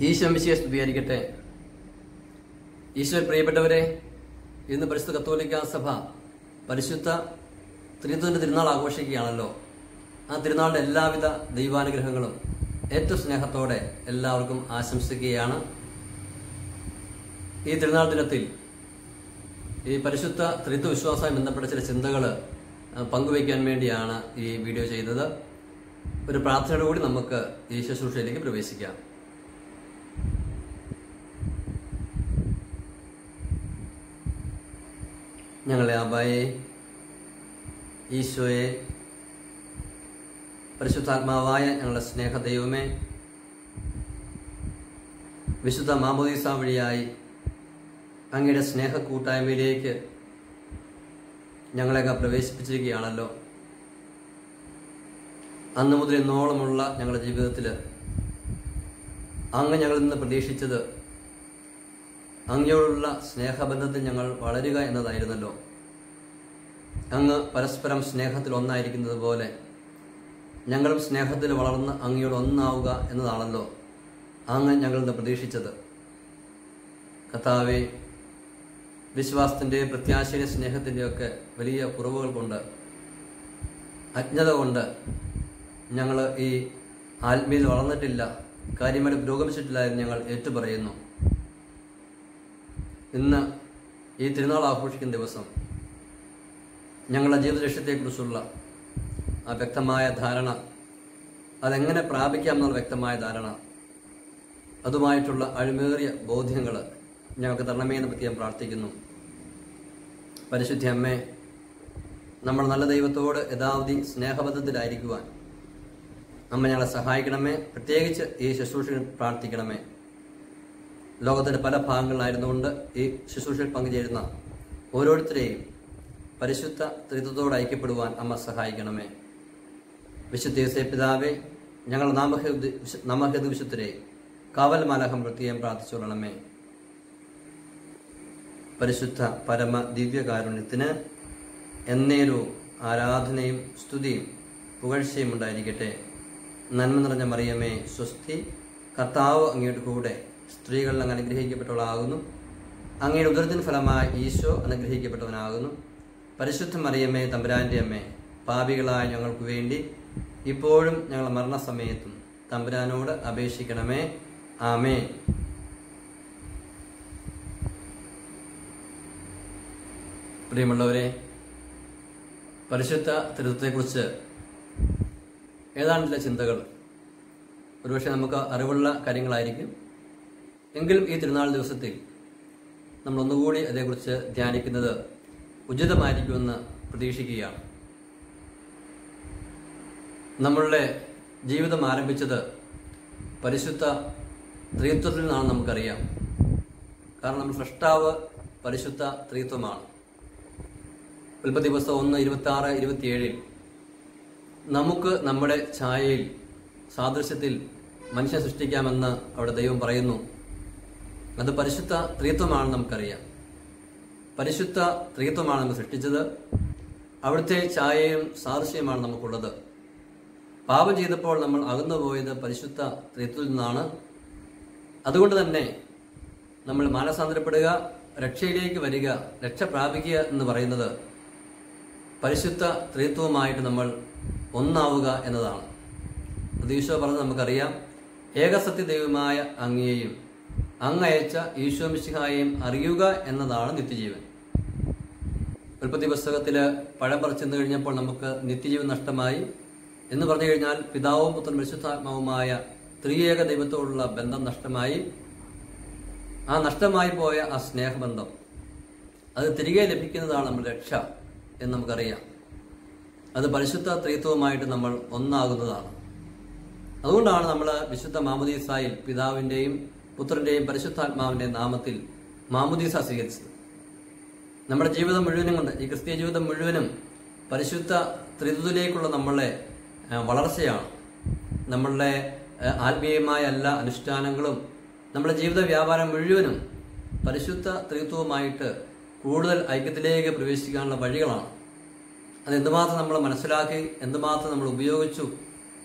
ഈശോ മിശിയെ സ്തുതിയായിരിക്കട്ടെ ഈശോ പ്രിയപ്പെട്ടവരെ ഇന്ന് പരിശുദ്ധ കത്തോലിക്ക സഭ പരിശുദ്ധ ത്രിത്വന്റെ തിരുനാൾ ആഘോഷിക്കുകയാണല്ലോ ആ തിരുനാളിന്റെ എല്ലാവിധ ദൈവാനുഗ്രഹങ്ങളും ഏറ്റവും സ്നേഹത്തോടെ എല്ലാവർക്കും ആശംസിക്കുകയാണ് ഈ തിരുനാൾ ദിനത്തിൽ ഈ പരിശുദ്ധ ത്രിത്വ വിശ്വാസവുമായി ബന്ധപ്പെട്ട ചില ചിന്തകൾ പങ്കുവയ്ക്കാൻ വേണ്ടിയാണ് ഈ വീഡിയോ ചെയ്തത് ഒരു പ്രാർത്ഥനയോട് കൂടി നമുക്ക് ഈ ശുശ്രൂഷയിലേക്ക് പ്രവേശിക്കാം ഞങ്ങളെ അബായെ ഈശോയെ പരിശുദ്ധാത്മാവായ ഞങ്ങളുടെ സ്നേഹ ദൈവമേ വിശുദ്ധ മാമോദീസ വഴിയായി അങ്ങയുടെ സ്നേഹ കൂട്ടായ്മയിലേക്ക് ഞങ്ങളെയൊക്കെ പ്രവേശിപ്പിച്ചിരിക്കുകയാണല്ലോ അന്ന് മുതൽ ഇന്നോളമുള്ള ഞങ്ങളുടെ ജീവിതത്തിൽ അങ്ങ് ഞങ്ങളിൽ നിന്ന് പ്രതീക്ഷിച്ചത് അങ്ങയോടുള്ള സ്നേഹബന്ധത്തിൽ ഞങ്ങൾ വളരുക എന്നതായിരുന്നല്ലോ അങ്ങ് പരസ്പരം സ്നേഹത്തിൽ ഒന്നായിരിക്കുന്നത് പോലെ ഞങ്ങളും സ്നേഹത്തിൽ വളർന്ന് അങ്ങയോട് ഒന്നാവുക എന്നതാണല്ലോ അങ്ങ് ഞങ്ങളിൽ നിന്ന് പ്രതീക്ഷിച്ചത് കഥാവെ വിശ്വാസത്തിൻ്റെ പ്രത്യാശയുടെ സ്നേഹത്തിൻ്റെയൊക്കെ വലിയ കുറവുകൾ കൊണ്ട് അജ്ഞത കൊണ്ട് ഞങ്ങൾ ഈ ആത്മീയത വളർന്നിട്ടില്ല കാര്യമായിട്ട് പുരോഗമിച്ചിട്ടില്ല എന്ന് ഞങ്ങൾ ഏറ്റുപറയുന്നു ഇന്ന് ഈ തിരുനാൾ ആഘോഷിക്കുന്ന ദിവസം ഞങ്ങളുടെ ജീവിത ലക്ഷ്യത്തെക്കുറിച്ചുള്ള ആ വ്യക്തമായ ധാരണ അതെങ്ങനെ പ്രാപിക്കാം എന്നുള്ള വ്യക്തമായ ധാരണ അതുമായിട്ടുള്ള അഴിമേറിയ ബോധ്യങ്ങൾ ഞങ്ങൾക്ക് തരണമേ എന്ന് പറ്റി ഞാൻ പ്രാർത്ഥിക്കുന്നു പരിശുദ്ധി അമ്മേ നമ്മൾ നല്ല ദൈവത്തോട് യഥാവധി സ്നേഹബദ്ധത്തിലായിരിക്കുവാൻ അമ്മ ഞങ്ങളെ സഹായിക്കണമേ പ്രത്യേകിച്ച് ഈ ശുശ്രൂഷയിൽ പ്രാർത്ഥിക്കണമേ ലോകത്തിന്റെ പല ഭാഗങ്ങളിലായിരുന്നുകൊണ്ട് ഈ ശുശ്രൂഷയിൽ പങ്കുചേരുന്ന ഓരോരുത്തരെയും പരിശുദ്ധ ത്രിത്വത്തോട് ഐക്യപ്പെടുവാൻ അമ്മ സഹായിക്കണമേ വിശുദ്ധ പിതാവെ ഞങ്ങൾ നാമഹേതു നാമഹേതു വിശുദ്ധരെ കാവൽ മാലഹം പ്രത്യേകം പ്രാർത്ഥിച്ചുകൊള്ളണമേ പരിശുദ്ധ പരമ ദിവ്യകാരുണ്യത്തിന് എന്നേരവും ആരാധനയും സ്തുതിയും പുകഴ്ചയും ഉണ്ടായിരിക്കട്ടെ നന്മ നിറഞ്ഞ മറിയമേ സ്വസ്തി കർത്താവ് അങ്ങയുടെ കൂടെ സ്ത്രീകൾ അങ്ങ് അനുഗ്രഹിക്കപ്പെട്ടവളാകുന്നു അങ്ങയുടെ ഉദരത്തിന് ഫലമായി ഈശോ അനുഗ്രഹിക്കപ്പെട്ടവനാകുന്നു പരിശുദ്ധ മറിയമ്മേ തമ്പുരാന്റെ അമ്മേ പാപികളായ ഞങ്ങൾക്ക് വേണ്ടി ഇപ്പോഴും ഞങ്ങളുടെ മരണസമയത്തും തമ്പുരാനോട് അപേക്ഷിക്കണമേ ആമേ പ്രിയമുള്ളവരെ പരിശുദ്ധ ത്രിത്വത്തെക്കുറിച്ച് ഏതാണ്ട് ചില ചിന്തകൾ ഒരുപക്ഷെ നമുക്ക് അറിവുള്ള കാര്യങ്ങളായിരിക്കും എങ്കിലും ഈ തിരുനാൾ ദിവസത്തിൽ നമ്മൾ ഒന്നുകൂടി അതേക്കുറിച്ച് ധ്യാനിക്കുന്നത് ഉചിതമായിരിക്കുമെന്ന് പ്രതീക്ഷിക്കുകയാണ് നമ്മളുടെ ജീവിതം ആരംഭിച്ചത് പരിശുദ്ധ ത്രിത്വത്തിൽ നിന്നാണ് നമുക്കറിയാം കാരണം നമ്മൾ സൃഷ്ടാവ് പരിശുദ്ധ ത്രിത്വമാണ് ഉൽപ്പത്തി പുസ്തകം ഒന്ന് ഇരുപത്തി ആറ് ഇരുപത്തിയേഴിൽ നമുക്ക് നമ്മുടെ ഛായയിൽ സാദൃശ്യത്തിൽ മനുഷ്യനെ സൃഷ്ടിക്കാമെന്ന് അവിടെ ദൈവം പറയുന്നു അത് പരിശുദ്ധ ത്രിത്വമാണെന്ന് നമുക്കറിയാം പരിശുദ്ധ ത്രിത്വമാണ് നമ്മൾ സൃഷ്ടിച്ചത് അവിടുത്തെ ഛായയും സാദൃശ്യമാണ് നമുക്കുള്ളത് പാപം ചെയ്തപ്പോൾ നമ്മൾ അകന്നുപോയത് പരിശുദ്ധ ത്രിത്വത്തിൽ നിന്നാണ് അതുകൊണ്ട് തന്നെ നമ്മൾ മാനസാന്തരപ്പെടുക രക്ഷയിലേക്ക് വരിക രക്ഷ പ്രാപിക്കുക എന്ന് പറയുന്നത് പരിശുദ്ധ ത്രിത്വവുമായിട്ട് നമ്മൾ ഒന്നാവുക എന്നതാണ് ഈശോ പറഞ്ഞ് നമുക്കറിയാം ഏകസത്യ ദൈവമായ അങ്ങയെയും അങ്ങയച്ച ഈശോ മിശിഹായെയും അറിയുക എന്നതാണ് നിത്യജീവൻ ഉൽപ്പത്തി പുസ്തകത്തില് പഴം പറിച്ചെന്ന് കഴിഞ്ഞപ്പോൾ നമുക്ക് നിത്യജീവൻ നഷ്ടമായി എന്ന് പറഞ്ഞു കഴിഞ്ഞാൽ പിതാവും പുത്രൻ പരിശുദ്ധാത്മാവുമായ ത്രിയേക ദൈവത്തോടുള്ള ബന്ധം നഷ്ടമായി ആ നഷ്ടമായി പോയ ആ സ്നേഹബന്ധം അത് തിരികെ ലഭിക്കുന്നതാണ് നമ്മുടെ രക്ഷ എന്ന് നമുക്കറിയാം അത് പരിശുദ്ധ ത്രിത്വവുമായിട്ട് നമ്മൾ ഒന്നാകുന്നതാണ് അതുകൊണ്ടാണ് നമ്മൾ വിശുദ്ധ മാമുദീസായിൽ പിതാവിൻ്റെയും പുത്രൻ്റെയും പരിശുദ്ധാത്മാവിൻ്റെയും നാമത്തിൽ മാമുദീസ സ്വീകരിച്ചത് നമ്മുടെ ജീവിതം മുഴുവനും കൊണ്ട് ഈ ക്രിസ്തീയ ജീവിതം മുഴുവനും പരിശുദ്ധ ത്രിത്വത്തിലേക്കുള്ള നമ്മളെ വളർച്ചയാണ് നമ്മളുടെ ആത്മീയമായ എല്ലാ അനുഷ്ഠാനങ്ങളും നമ്മുടെ ജീവിത വ്യാപാരം മുഴുവനും പരിശുദ്ധ ത്രിത്വവുമായിട്ട് കൂടുതൽ ഐക്യത്തിലേക്ക് പ്രവേശിക്കാനുള്ള വഴികളാണ് അത് എന്തുമാത്രം നമ്മൾ മനസ്സിലാക്കി എന്തുമാത്രം നമ്മൾ ഉപയോഗിച്ചു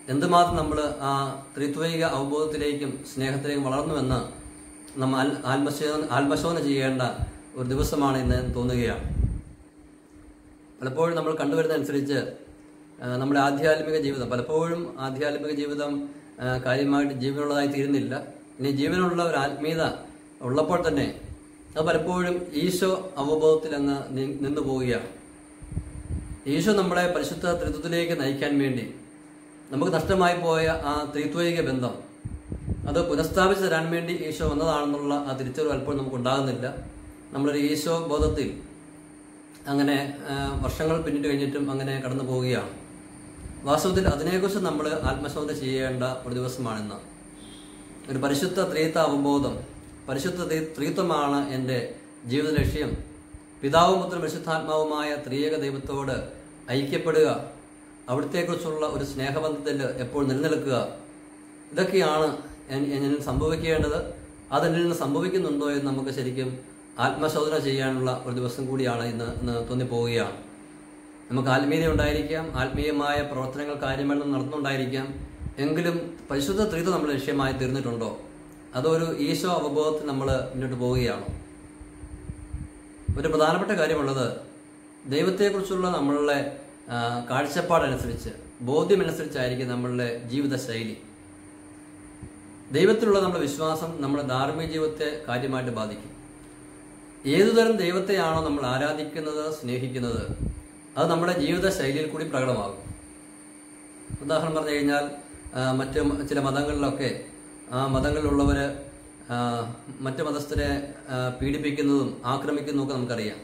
എന്തുമാത്രം നമ്മൾ ആ ത്രിത്വൈക അവബോധത്തിലേക്കും സ്നേഹത്തിലേക്കും വളർന്നുവെന്ന് നമ്മൾ ആൽ- ആത്മശോധന ആത്മശോധന ചെയ്യേണ്ട ഒരു ദിവസമാണ് ഇന്ന് എന്ന് തോന്നുകയാണ് പലപ്പോഴും നമ്മൾ കണ്ടുവരുന്ന അനുസരിച്ച് ആ, നമ്മുടെ ആധ്യാത്മിക ജീവിതം പലപ്പോഴും ആധ്യാത്മിക ജീവിതം ആ, കാര്യമായിട്ട് ജീവനുള്ളതായി തീരുന്നില്ല ഇനി ജീവനുള്ള ഒരു ആത്മീയത ഉള്ളപ്പോൾ തന്നെ അത് പലപ്പോഴും ഈശോ അവബോധത്തിൽ അങ്ങ് നി- നിന്നു പോവുകയാണ് ഈശോ നമ്മളെ പരിശുദ്ധ ത്രിത്വത്തിലേക്ക് നയിക്കാൻ വേണ്ടി നമുക്ക് നഷ്ടമായി പോയ ആ ത്രിത്വൈക ബന്ധം അത് പുനഃസ്ഥാപിച്ച് തരാൻ വേണ്ടി ഈശോ വന്നതാണെന്നുള്ള ആ തിരിച്ചറിവ് അല്പം നമുക്ക് ഉണ്ടാകുന്നില്ല നമ്മളൊരു ഈശോ ബോധത്തിൽ അങ്ങനെ ആ, വർഷങ്ങൾ പിന്നിട്ട് കഴിഞ്ഞിട്ടും അങ്ങനെ കടന്നു പോവുകയാണ് വാസ്തവത്തിൽ അതിനെക്കുറിച്ച് നമ്മൾ ആത്മശോധന ചെയ്യേണ്ട ഒരു ദിവസമാണിന്ന് ഒരു പരിശുദ്ധ ത്രീത്ത അവബോധം പരിശുദ്ധ ത്രീ- ത്രീത്വമാണ് എൻ്റെ ജീവിത ലക്ഷ്യം പിതാവും പുത്രനും പരിശുദ്ധാത്മാവുമായ ത്രിയേക ദൈവത്തോട് ഐക്യപ്പെടുക അവിടത്തെക്കുറിച്ചുള്ള ഒരു സ്നേഹബന്ധത്തിൽ എപ്പോൾ നിലനിൽക്കുക ഇതൊക്കെയാണ് എൻ- എന്നിൽ സംഭവിക്കേണ്ടത് അതെന്നിൽ നിന്ന് സംഭവിക്കുന്നുണ്ടോ എന്ന് നമുക്ക് ശരിക്കും ആത്മശോധന ചെയ്യാനുള്ള ഒരു ദിവസം കൂടിയാണ് ഇന്ന് ഇന്ന് തോന്നിപ്പോവുകയാണ് നമുക്ക് ആത്മീയത ഉണ്ടായിരിക്കാം ആത്മീയമായ പ്രവർത്തനങ്ങൾ കാര്യമായി നടന്നുണ്ടായിരിക്കാം എങ്കിലും പരിശുദ്ധ ത്രിത്വം നമ്മൾ ലക്ഷ്യമായി തീർന്നിട്ടുണ്ടോ അതൊരു ഈശോ അവബോധത്തിൽ നമ്മൾ മുന്നോട്ട് പോവുകയാണോ ഒരു പ്രധാനപ്പെട്ട കാര്യമുള്ളത് ദൈവത്തെക്കുറിച്ചുള്ള നമ്മളുടെ ആ, കാഴ്ചപ്പാടനുസരിച്ച് ബോധ്യമനുസരിച്ചായിരിക്കും നമ്മളുടെ ജീവിത ശൈലി ദൈവത്തിലുള്ള നമ്മുടെ വിശ്വാസം നമ്മുടെ ധാർമ്മിക ജീവിതത്തെ കാര്യമായിട്ട് ബാധിക്കും ഏതുതരം ദൈവത്തെയാണോ നമ്മൾ ആരാധിക്കുന്നത് സ്നേഹിക്കുന്നത് അത് നമ്മുടെ ജീവിത ശൈലിയിൽ കൂടി പ്രകടമാകും ഉദാഹരണം പറഞ്ഞു കഴിഞ്ഞാൽ ആ, മറ്റ് മ- ചില മതങ്ങളിലൊക്കെ ആ മതങ്ങളിലുള്ളവർ മറ്റ് മതസ്ഥരെ ആ, പീഡിപ്പിക്കുന്നതും ആക്രമിക്കുന്നതും ഒക്കെ നമുക്കറിയാം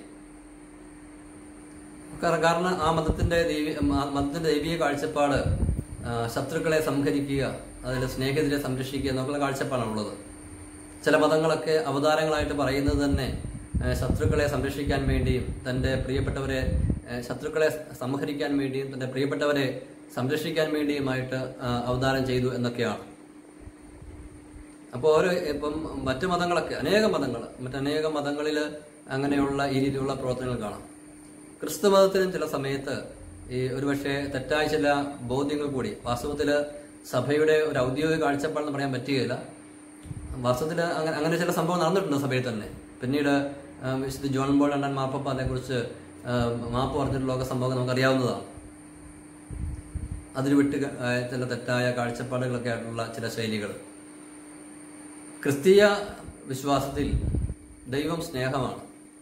കാര- കാരണം ആ മതത്തിന്റെ ദൈവി ആ മതത്തിന്റെ ദൈവിക കാഴ്ചപ്പാട് ആ, ശത്രുക്കളെ സംഹരിക്കുക അതിൽ സ്നേഹിതരെ സംരക്ഷിക്കുക എന്നൊക്കെയുള്ള കാഴ്ചപ്പാടാണുള്ളത് ചില മതങ്ങളൊക്കെ അവതാരങ്ങളായിട്ട് പറയുന്നത് തന്നെ ആ, ശത്രുക്കളെ സംരക്ഷിക്കാൻ വേണ്ടിയും തൻ്റെ പ്രിയപ്പെട്ടവരെ ആ, ശത്രുക്കളെ സംഹരിക്കാൻ വേണ്ടിയും തൻ്റെ പ്രിയപ്പെട്ടവരെ സംരക്ഷിക്കാൻ വേണ്ടിയുമായിട്ട് ആ, അവതാരം ചെയ്തു എന്നൊക്കെയാണ് അപ്പോൾ ഓരോ ഇപ്പം മറ്റു മതങ്ങളൊക്കെ അനേകം മതങ്ങൾ മറ്റനേകം മതങ്ങളിൽ അങ്ങനെയുള്ള ഈ രീതിയിലുള്ള പ്രവർത്തനങ്ങൾ കാണാം ക്രിസ്തു മതത്തിനും ചില സമയത്ത് ഈ ഒരുപക്ഷെ തെറ്റായ ചില ബോധ്യങ്ങൾ കൂടി വാസ്തവത്തിൽ സഭയുടെ ഒരു ഔദ്യോഗിക കാഴ്ചപ്പാടെന്ന് പറയാൻ പറ്റുകയില്ല വാസ്തവത്തിൽ അങ്ങനെ അങ്ങനെ ചില സംഭവം നടന്നിട്ടുണ്ട് സഭയിൽ തന്നെ പിന്നീട് ആ, വിശുദ്ധ ജോൺ ബോൾ രണ്ടാം മാപ്പപ്പ അതേക്കുറിച്ച് ആ, മാപ്പ് പറഞ്ഞിട്ടുള്ള ഒക്കെ സംഭവം നമുക്കറിയാവുന്നതാണ് അതിൽ വിട്ട് ക- ആ, ചില തെറ്റായ കാഴ്ചപ്പാടുകളൊക്കെ ആയിട്ടുള്ള ചില ശൈലികൾ ക്രിസ്തീയ വിശ്വാസത്തിൽ ദൈവം സ്നേഹമാണ്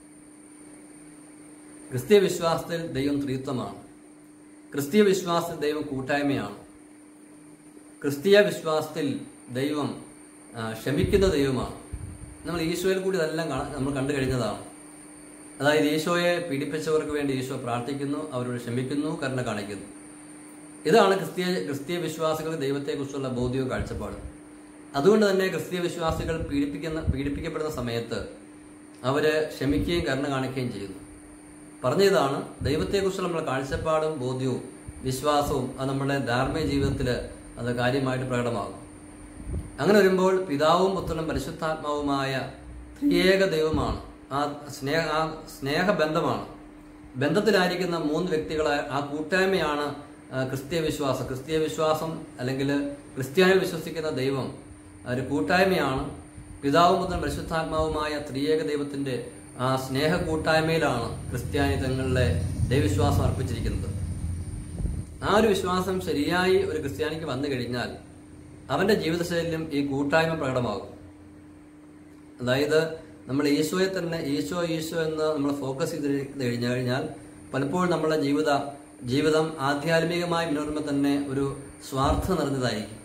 ക്രിസ്തീയ വിശ്വാസത്തിൽ ദൈവം ത്രിത്വമാണ് ക്രിസ്തീയ വിശ്വാസത്തിൽ ദൈവം കൂട്ടായ്മയാണ് ക്രിസ്തീയ വിശ്വാസത്തിൽ ദൈവം ആ, ക്ഷമിക്കുന്ന ദൈവമാണ് നമ്മൾ ഈശോയിൽ കൂടി ഇതെല്ലാം കാണാൻ നമ്മൾ കണ്ടു കഴിഞ്ഞതാണ് അതായത് ഈശോയെ പീഡിപ്പിച്ചവർക്ക് വേണ്ടി ഈശോ പ്രാർത്ഥിക്കുന്നു അവരോട് ക്ഷമിക്കുന്നു കരുണ കാണിക്കുന്നു ഇതാണ് ക്രിസ്തീയ ക്രിസ്തീയ വിശ്വാസികൾക്ക് ദൈവത്തെക്കുറിച്ചുള്ള ബോധ്യവും കാഴ്ചപ്പാടും അതുകൊണ്ട് തന്നെ ക്രിസ്തീയ വിശ്വാസികൾ പീഡിപ്പിക്കുന്ന പീഡിപ്പിക്കപ്പെടുന്ന സമയത്ത് അവര് ക്ഷമിക്കുകയും കരുണ കാണിക്കുകയും ചെയ്യുന്നു പറഞ്ഞതാണ് ദൈവത്തെക്കുറിച്ചുള്ള നമ്മുടെ കാഴ്ചപ്പാടും ബോധ്യവും വിശ്വാസവും അത് നമ്മുടെ ധാർമ്മിക ജീവിതത്തിൽ അത് കാര്യമായിട്ട് പ്രകടമാകും അങ്ങനെ വരുമ്പോൾ പിതാവും പുത്രനും പരിശുദ്ധാത്മാവുമായ ത്രിയേക ദൈവമാണ് ആ സ്നേഹ ആ സ്നേഹബന്ധമാണ് ബന്ധത്തിലായിരിക്കുന്ന മൂന്ന് വ്യക്തികളായ ആ കൂട്ടായ്മയാണ് ആ, ക്രിസ്തീയ വിശ്വാസം ക്രിസ്തീയ വിശ്വാസം അല്ലെങ്കിൽ ക്രിസ്ത്യാനിൽ വിശ്വസിക്കുന്ന ദൈവം ഒരു കൂട്ടായ്മയാണ് പിതാവും പുത്രനും പരിശുദ്ധാത്മാവുമായ ത്രിയേക ദൈവത്തിന്റെ ആ സ്നേഹ കൂട്ടായ്മയിലാണ് ക്രിസ്ത്യാനി തങ്ങളുടെ ദൈവവിശ്വാസം അർപ്പിച്ചിരിക്കുന്നത് ആ ഒരു വിശ്വാസം ശരിയായി ഒരു ക്രിസ്ത്യാനിക്ക് വന്നു കഴിഞ്ഞാൽ അവന്റെ ജീവിതശൈലിയും ഈ കൂട്ടായ്മ പ്രകടമാകും അതായത് നമ്മൾ ഈശോയെ തന്നെ ഈശോ ഈശോ എന്ന് നമ്മൾ ഫോക്കസ് ചെയ്ത് കഴിഞ്ഞു കഴിഞ്ഞാൽ പലപ്പോഴും നമ്മുടെ ജീവിത ജീവിതം ആധ്യാത്മികമായി മുന്നോട്ടുമ്പോൾ തന്നെ ഒരു സ്വാർത്ഥം നിറഞ്ഞതായിരിക്കും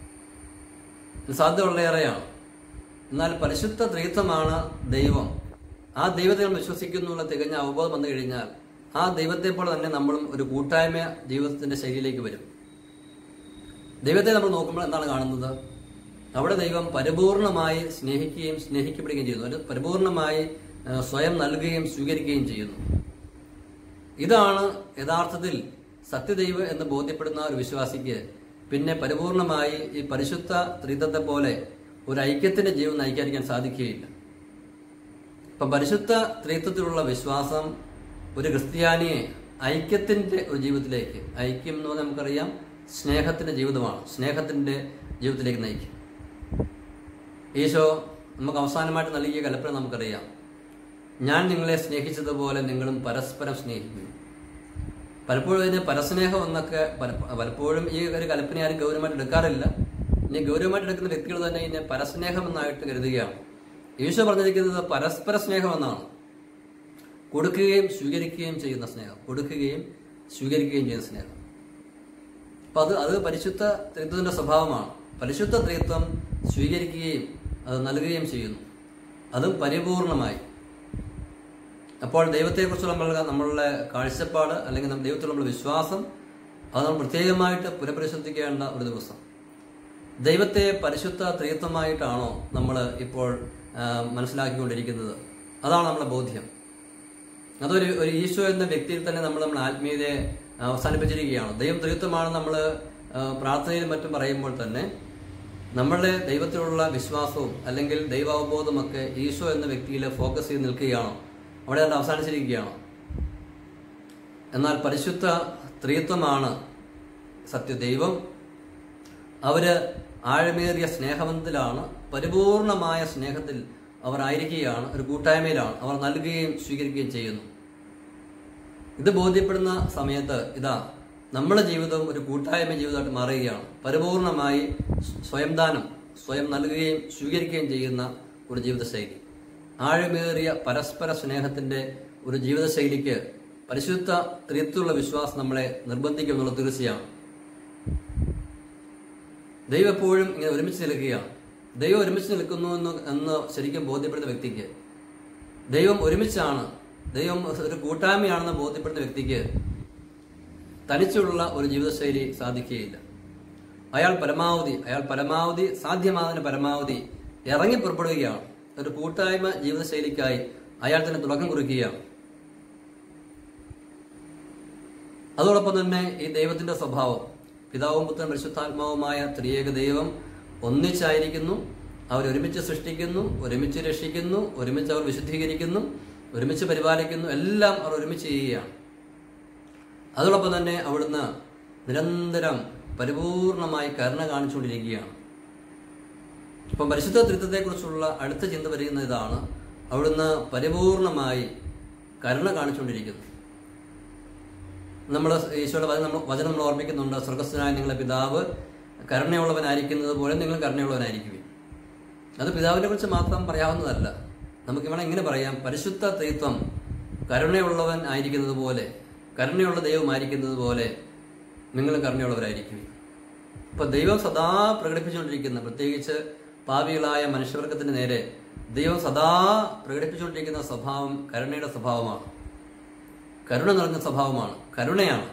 ഇത് സാധ്യത വളരെയേറെയാണ് എന്നാൽ പരിശുദ്ധ ത്രിത്വമാണ് ദൈവം ആ ദൈവത്തെ നമ്മൾ വിശ്വസിക്കുന്നുള്ള തികഞ്ഞ അവബോധം വന്നു കഴിഞ്ഞാൽ ആ ദൈവത്തെ പോലെ തന്നെ നമ്മളും ഒരു കൂട്ടായ്മ ജീവിതത്തിന്റെ ശൈലിയിലേക്ക് വരും ദൈവത്തെ നമ്മൾ നോക്കുമ്പോൾ എന്താണ് കാണുന്നത് അവിടെ ദൈവം പരിപൂർണമായി സ്നേഹിക്കുകയും സ്നേഹിക്കപ്പെടുകയും ചെയ്യുന്നു ഒരു പരിപൂർണമായി ആ, സ്വയം നൽകുകയും സ്വീകരിക്കുകയും ചെയ്യുന്നു ഇതാണ് യഥാർത്ഥത്തിൽ സത്യദൈവ എന്ന് ബോധ്യപ്പെടുന്ന ഒരു വിശ്വാസിക്ക് പിന്നെ പരിപൂർണമായി ഈ പരിശുദ്ധ ത്രിത്വത്തെ പോലെ ഒരു ഐക്യത്തിന്റെ ജീവൻ നയിക്കാതിരിക്കാൻ സാധിക്കുകയില്ല ഇപ്പം പരിശുദ്ധ ത്രിത്വത്തിലുള്ള വിശ്വാസം ഒരു ക്രിസ്ത്യാനിയെ ഐക്യത്തിന്റെ ഒരു ജീവിതത്തിലേക്ക് ഐക്യം എന്ന് പറഞ്ഞാൽ നമുക്കറിയാം സ്നേഹത്തിൻ്റെ ജീവിതമാണ് സ്നേഹത്തിൻ്റെ ജീവിതത്തിലേക്ക് നയിക്കും ഈശോ നമുക്ക് അവസാനമായിട്ട് നൽകിയ കൽപ്പന നമുക്കറിയാം ഞാൻ നിങ്ങളെ സ്നേഹിച്ചതുപോലെ നിങ്ങളും പരസ്പരം സ്നേഹിക്കുന്നു പലപ്പോഴും ഇതിന് പരസ്നേഹം എന്നൊക്കെ പല- പലപ്പോഴും ഈ ഒരു കൽപ്പന ആരും ഗൗരവമായിട്ട് എടുക്കാറില്ല ഇനി ഗൗരവമായിട്ട് എടുക്കുന്ന വ്യക്തികൾ തന്നെ ഇതിനെ പരസ്നേഹം എന്നായിട്ട് കരുതുകയാണ് ഈശോ പറഞ്ഞിരിക്കുന്നത് പരസ്പര സ്നേഹം എന്നാണ് കൊടുക്കുകയും സ്വീകരിക്കുകയും ചെയ്യുന്ന സ്നേഹം കൊടുക്കുകയും സ്വീകരിക്കുകയും ചെയ്യുന്ന സ്നേഹം അപ്പൊ അത് അത് പരിശുദ്ധ ത്രിത്വത്തിന്റെ സ്വഭാവമാണ് പരിശുദ്ധ ത്രിത്വം സ്വീകരിക്കുകയും അത് നൽകുകയും ചെയ്യുന്നു അതും പരിപൂർണമായി അപ്പോൾ ദൈവത്തെക്കുറിച്ചുള്ള നമ്മളുടെ നമ്മളുടെ കാഴ്ചപ്പാട് അല്ലെങ്കിൽ നമ്മുടെ ദൈവത്തിലുള്ള നമ്മുടെ വിശ്വാസം അത് നമ്മൾ പ്രത്യേകമായിട്ട് പുനഃപരിശോധിക്കേണ്ട ഒരു ദിവസം ദൈവത്തെ പരിശുദ്ധ ത്രിത്വമായിട്ടാണോ നമ്മൾ ഇപ്പോൾ ആ, മനസ്സിലാക്കിക്കൊണ്ടിരിക്കുന്നത് അതാണ് നമ്മുടെ ബോധ്യം അതൊരു ഒരു ഈശോ എന്ന വ്യക്തിയിൽ തന്നെ നമ്മൾ നമ്മുടെ ആത്മീയതയെ അവസാനിപ്പിച്ചിരിക്കുകയാണ് ദൈവം ത്രിത്വമാണ് നമ്മൾ പ്രാർത്ഥനയിലും മറ്റും പറയുമ്പോൾ തന്നെ നമ്മളുടെ ദൈവത്തിലുള്ള വിശ്വാസവും അല്ലെങ്കിൽ ദൈവാവബോധമൊക്കെ ഈശോ എന്ന വ്യക്തിയിൽ ഫോക്കസ് ചെയ്ത് നിൽക്കുകയാണോ അവിടെ അത് അവസാനിച്ചിരിക്കുകയാണോ എന്നാൽ പരിശുദ്ധ ത്രിത്വമാണ് സത്യദൈവം അവര് ആഴമേറിയ സ്നേഹബന്ധത്തിലാണ് പരിപൂർണമായ സ്നേഹത്തിൽ അവർ ആയിരിക്കുകയാണ് ഒരു കൂട്ടായ്മയിലാണ് അവർ നൽകുകയും സ്വീകരിക്കുകയും ചെയ്യുന്നു ഇത് ബോധ്യപ്പെടുന്ന സമയത്ത് ഇതാ നമ്മുടെ ജീവിതം ഒരു കൂട്ടായ്മ ജീവിതമായിട്ട് മാറുകയാണ് പരിപൂർണമായി സ്വയം ദാനം സ്വയം നൽകുകയും സ്വീകരിക്കുകയും ചെയ്യുന്ന ഒരു ജീവിതശൈലി ആഴമേറിയ പരസ്പര സ്നേഹത്തിന്റെ ഒരു ജീവിതശൈലിക്ക് പരിശുദ്ധ ത്രിത്വമുള്ള വിശ്വാസം നമ്മളെ നിർബന്ധിക്കും എന്നുള്ള തീർച്ചയാണ് ദൈവം എപ്പോഴും ഇങ്ങനെ ഒരുമിച്ച് നിൽക്കുകയാണ് ദൈവം ഒരുമിച്ച് നിൽക്കുന്നു എന്ന് എന്ന് ശരിക്കും ബോധ്യപ്പെടുന്ന വ്യക്തിക്ക് ദൈവം ഒരുമിച്ചാണ് ദൈവം ഒരു കൂട്ടായ്മയാണെന്ന് ബോധ്യപ്പെടുന്ന വ്യക്തിക്ക് തനിച്ചുള്ള ഒരു ജീവിതശൈലി സാധിക്കുകയില്ല അയാൾ പരമാവധി അയാൾ പരമാവധി സാധ്യമാകുന്ന പരമാവധി ഇറങ്ങി പുറപ്പെടുകയാണ് ഒരു കൂട്ടായ്മ ജീവിതശൈലിക്കായി അയാൾ തന്നെ തുടക്കം കുറിക്കുകയാണ് അതോടൊപ്പം തന്നെ ഈ ദൈവത്തിന്റെ സ്വഭാവം പിതാവും പുത്രൻ പരിശുദ്ധാത്മാവുമായ ത്രിയേക ദൈവം ഒന്നിച്ചായിരിക്കുന്നു അവർ ഒരുമിച്ച് സൃഷ്ടിക്കുന്നു ഒരുമിച്ച് രക്ഷിക്കുന്നു ഒരുമിച്ച് അവർ വിശുദ്ധീകരിക്കുന്നു ഒരുമിച്ച് പരിപാലിക്കുന്നു എല്ലാം അവർ ഒരുമിച്ച് ചെയ്യുകയാണ് അതോടൊപ്പം തന്നെ അവിടുന്ന് നിരന്തരം പരിപൂർണമായി കരുണ കാണിച്ചുകൊണ്ടിരിക്കുകയാണ് ഇപ്പം പരിശുദ്ധ ത്രിത്വത്തെക്കുറിച്ചുള്ള അടുത്ത ചിന്ത വരുന്ന ഇതാണ് അവിടുന്ന് പരിപൂർണമായി കരുണ കാണിച്ചുകൊണ്ടിരിക്കുന്നു നമ്മൾ ഈശോയുടെ വചനം നമ്മൾ വചനം നമ്മൾ ഓർമ്മിക്കുന്നുണ്ട് സ്വർഗസ്ഥനായ നിങ്ങളെ പിതാവ് കരുണയുള്ളവനായിരിക്കുന്നത് പോലെ നിങ്ങൾ കരുണയുള്ളവനായിരിക്കും അത് പിതാവിനെ കുറിച്ച് മാത്രം പറയാവുന്നതല്ല നമുക്ക് വേണം ഇങ്ങനെ പറയാം പരിശുദ്ധ ത്രിത്വം കരുണയുള്ളവൻ ആയിരിക്കുന്നത് പോലെ കരുണയുള്ള ദൈവമായിരിക്കുന്നത് പോലെ നിങ്ങൾ കരുണയുള്ളവരായിരിക്കും ഇപ്പൊ ദൈവം സദാ പ്രകടിപ്പിച്ചുകൊണ്ടിരിക്കുന്ന പ്രത്യേകിച്ച് പാപികളായ മനുഷ്യവർഗത്തിന് നേരെ ദൈവം സദാ പ്രകടിപ്പിച്ചുകൊണ്ടിരിക്കുന്ന സ്വഭാവം കരുണയുടെ സ്വഭാവമാണ് കരുണ നിറഞ്ഞ സ്വഭാവമാണ് കരുണയാണ്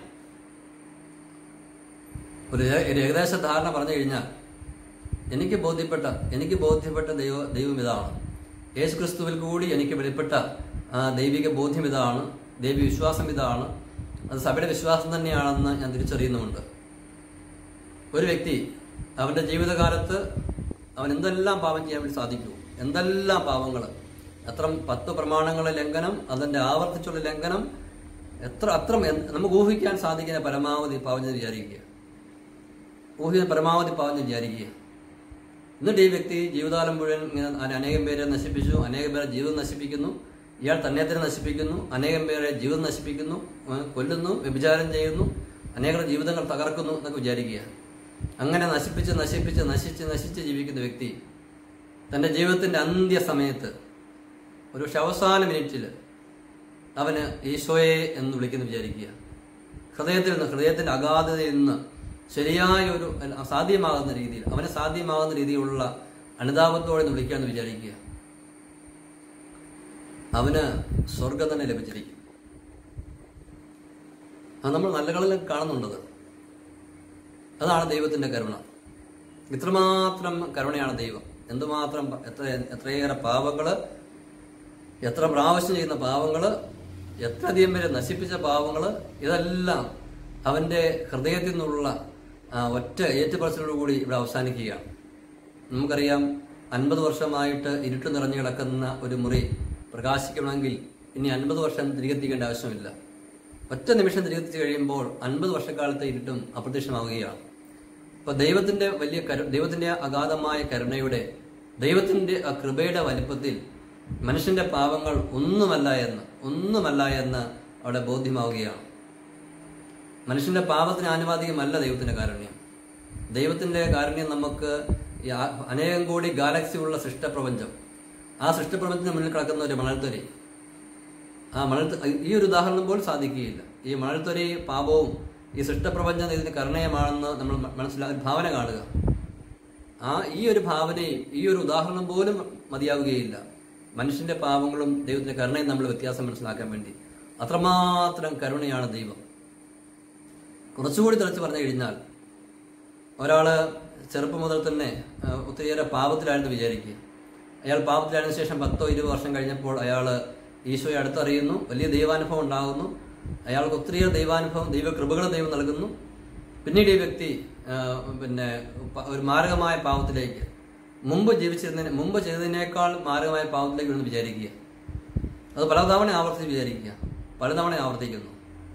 ഒരു ഏ- ഒരു ഏകദേശ ധാരണ പറഞ്ഞു കഴിഞ്ഞാൽ എനിക്ക് ബോധ്യപ്പെട്ട എനിക്ക് ബോധ്യപ്പെട്ട ദൈവ ദൈവം ഇതാണ് യേശു ക്രിസ്തുവിൽ കൂടി എനിക്ക് വെളിപ്പെട്ട ആ ദൈവിക ബോധ്യം ഇതാണ് ദൈവ വിശ്വാസം ഇതാണ് അത് സഭയുടെ വിശ്വാസം തന്നെയാണെന്ന് ഞാൻ തിരിച്ചറിയുന്നുമുണ്ട് ഒരു വ്യക്തി അവന്റെ ജീവിതകാലത്ത് അവൻ എന്തെല്ലാം പാപം ചെയ്യാൻ വേണ്ടി സാധിക്കൂ എന്തെല്ലാം പാപങ്ങൾ എത്ര പത്ത് പ്രമാണങ്ങളുടെ ലംഘനം അതിന്റെ ആവർത്തിച്ചുള്ള ലംഘനം എത്ര അത്ര എന്ത് നമുക്ക് ഊഹിക്കാൻ സാധിക്കുന്ന പരമാവധി പാവം ചെയ്ത് വിചാരിക്കുക ഊഹിക്കാൻ പരമാവധി പാവം ചെയ്ത് വിചാരിക്കുക എന്നിട്ട് ഈ വ്യക്തി ജീവിതകാലം മുഴുവൻ ഇങ്ങനെ അന- അനേകം പേരെ നശിപ്പിച്ചു അനേകം പേരെ ജീവിതം നശിപ്പിക്കുന്നു ഇയാൾ തന്നെ തന്നെ നശിപ്പിക്കുന്നു അനേകം പേരെ ജീവിതം നശിപ്പിക്കുന്നു ഏഹ് കൊല്ലുന്നു വ്യഭിചാരം ചെയ്യുന്നു അനേകം ജീവിതങ്ങൾ തകർക്കുന്നു എന്നൊക്കെ വിചാരിക്കുക അങ്ങനെ നശിപ്പിച്ച് നശിപ്പിച്ച് നശിച്ച് നശിച്ച് ജീവിക്കുന്ന വ്യക്തി തന്റെ ജീവിതത്തിന്റെ അന്ത്യ സമയത്ത് ഒരു പക്ഷെ അവസാന മിനിറ്റിൽ അവന് ഈശോയെ എന്ന് വിളിക്കുന്നു വിചാരിക്കുക ഹൃദയത്തിൽ നിന്ന് ഹൃദയത്തിന്റെ അഗാധതയിൽ നിന്ന് ശരിയായ ഒരു സാധ്യമാകുന്ന രീതിയിൽ അവന് സാധ്യമാകുന്ന രീതിയിലുള്ള അനുതാപത്തോടെ ഒന്ന് വിളിക്കാമെന്ന് വിചാരിക്കുക അവന് സ്വർഗം തന്നെ ലഭിച്ചിരിക്കും അത് നമ്മൾ നല്ലകളിൽ കാണുന്നുണ്ടത് അതാണ് ദൈവത്തിന്റെ കരുണ ഇത്രമാത്രം കരുണയാണ് ദൈവം എന്തുമാത്രം പ- എത്ര എത്രയേറെ പാവങ്ങള് എത്ര പ്രാവശ്യം ചെയ്യുന്ന പാവങ്ങള് എത്രയധികം പേരെ നശിപ്പിച്ച പാവങ്ങള് ഇതെല്ലാം അവന്റെ ഹൃദയത്തിൽ നിന്നുള്ള ആ, ഒറ്റ ഏറ്റുപറച്ചിലോടുകൂടി ഇവിടെ അവസാനിക്കുകയാണ് നമുക്കറിയാം അൻപത് വർഷമായിട്ട് ഇരുട്ട് നിറഞ്ഞു കിടക്കുന്ന ഒരു മുറി പ്രകാശിക്കണമെങ്കിൽ ഇനി അൻപത് വർഷം തിരികെത്തിക്കേണ്ട ആവശ്യമില്ല ഒറ്റ നിമിഷം തിരികെത്തിച്ച് കഴിയുമ്പോൾ അൻപത് വർഷക്കാലത്തെ ഇരുട്ടും അപ്രത്യക്ഷമാവുകയാണ് അപ്പൊ ദൈവത്തിന്റെ വലിയ കരു ദൈവത്തിന്റെ അഗാധമായ കരുണയുടെ ദൈവത്തിന്റെ ആ കൃപയുടെ വലിപ്പത്തിൽ മനുഷ്യന്റെ പാപങ്ങൾ ഒന്നുമല്ല എന്ന് ഒന്നുമല്ല എന്ന് അവിടെ ബോധ്യമാവുകയാണ് മനുഷ്യന്റെ പാപത്തിന് ആനുപാതികമല്ല ദൈവത്തിന്റെ കാരുണ്യം ദൈവത്തിന്റെ കാരുണ്യം നമുക്ക് ഈ ആ- അനേകം കോടി ഗാലക്സി ഉള്ള സൃഷ്ടപ്രപഞ്ചം ആ സൃഷ്ടപ്രപഞ്ചത്തിന് മുന്നിൽ കിടക്കുന്ന ഒരു മണൽത്തൊരി ആ മണൽ ഈ ഒരു ഉദാഹരണം പോലും സാധിക്കുകയില്ല ഈ മണൽത്തൊരി പാപവും ഈ സൃഷ്ടപ്രപഞ്ചം ഇതിന് കരുണയമാണെന്ന് നമ്മൾ മനസ്സിലാക്കി ഭാവന കാണുക ആ ഈ ഒരു ഭാവനയും ഈ ഒരു ഉദാഹരണം പോലും മതിയാവുകയില്ല മനുഷ്യന്റെ പാപങ്ങളും ദൈവത്തിന്റെ കരുണയും നമ്മൾ വ്യത്യാസം മനസ്സിലാക്കാൻ വേണ്ടി അത്രമാത്രം കരുണയാണ് ദൈവം കുറച്ചുകൂടി തെളിച്ച് പറഞ്ഞു കഴിഞ്ഞാൽ ഒരാള് ചെറുപ്പം മുതൽ തന്നെ ആ, ഒത്തിരിയേറെ പാപത്തിലായിരുന്നു വിചാരിക്കുക അയാൾ പാപത്തിലായതിനു ശേഷം പത്തോ ഇരുപത് വർഷം കഴിഞ്ഞപ്പോൾ അയാൾ ഈശോയെ അടുത്തറിയുന്നു വലിയ ദൈവാനുഭവം ഉണ്ടാകുന്നു അയാൾക്ക് ഒത്തിരിയേറെ ദൈവാനുഭവം ദൈവകൃപകൾ ദൈവം നൽകുന്നു പിന്നീട് ഈ വ്യക്തി ആ, പിന്നെ പ- ഒരു മാരകമായ പാവത്തിലേക്ക് മുമ്പ് ജീവിച്ചിരുന്നതിന് മുമ്പ് ചെയ്തതിനേക്കാൾ മാരകമായ പാവത്തിലേക്ക് വീണെന്ന് വിചാരിക്കുക അത് പലതവണ ആവർത്തിച്ച് വിചാരിക്കുക പലതവണ ആവർത്തിക്കുന്നു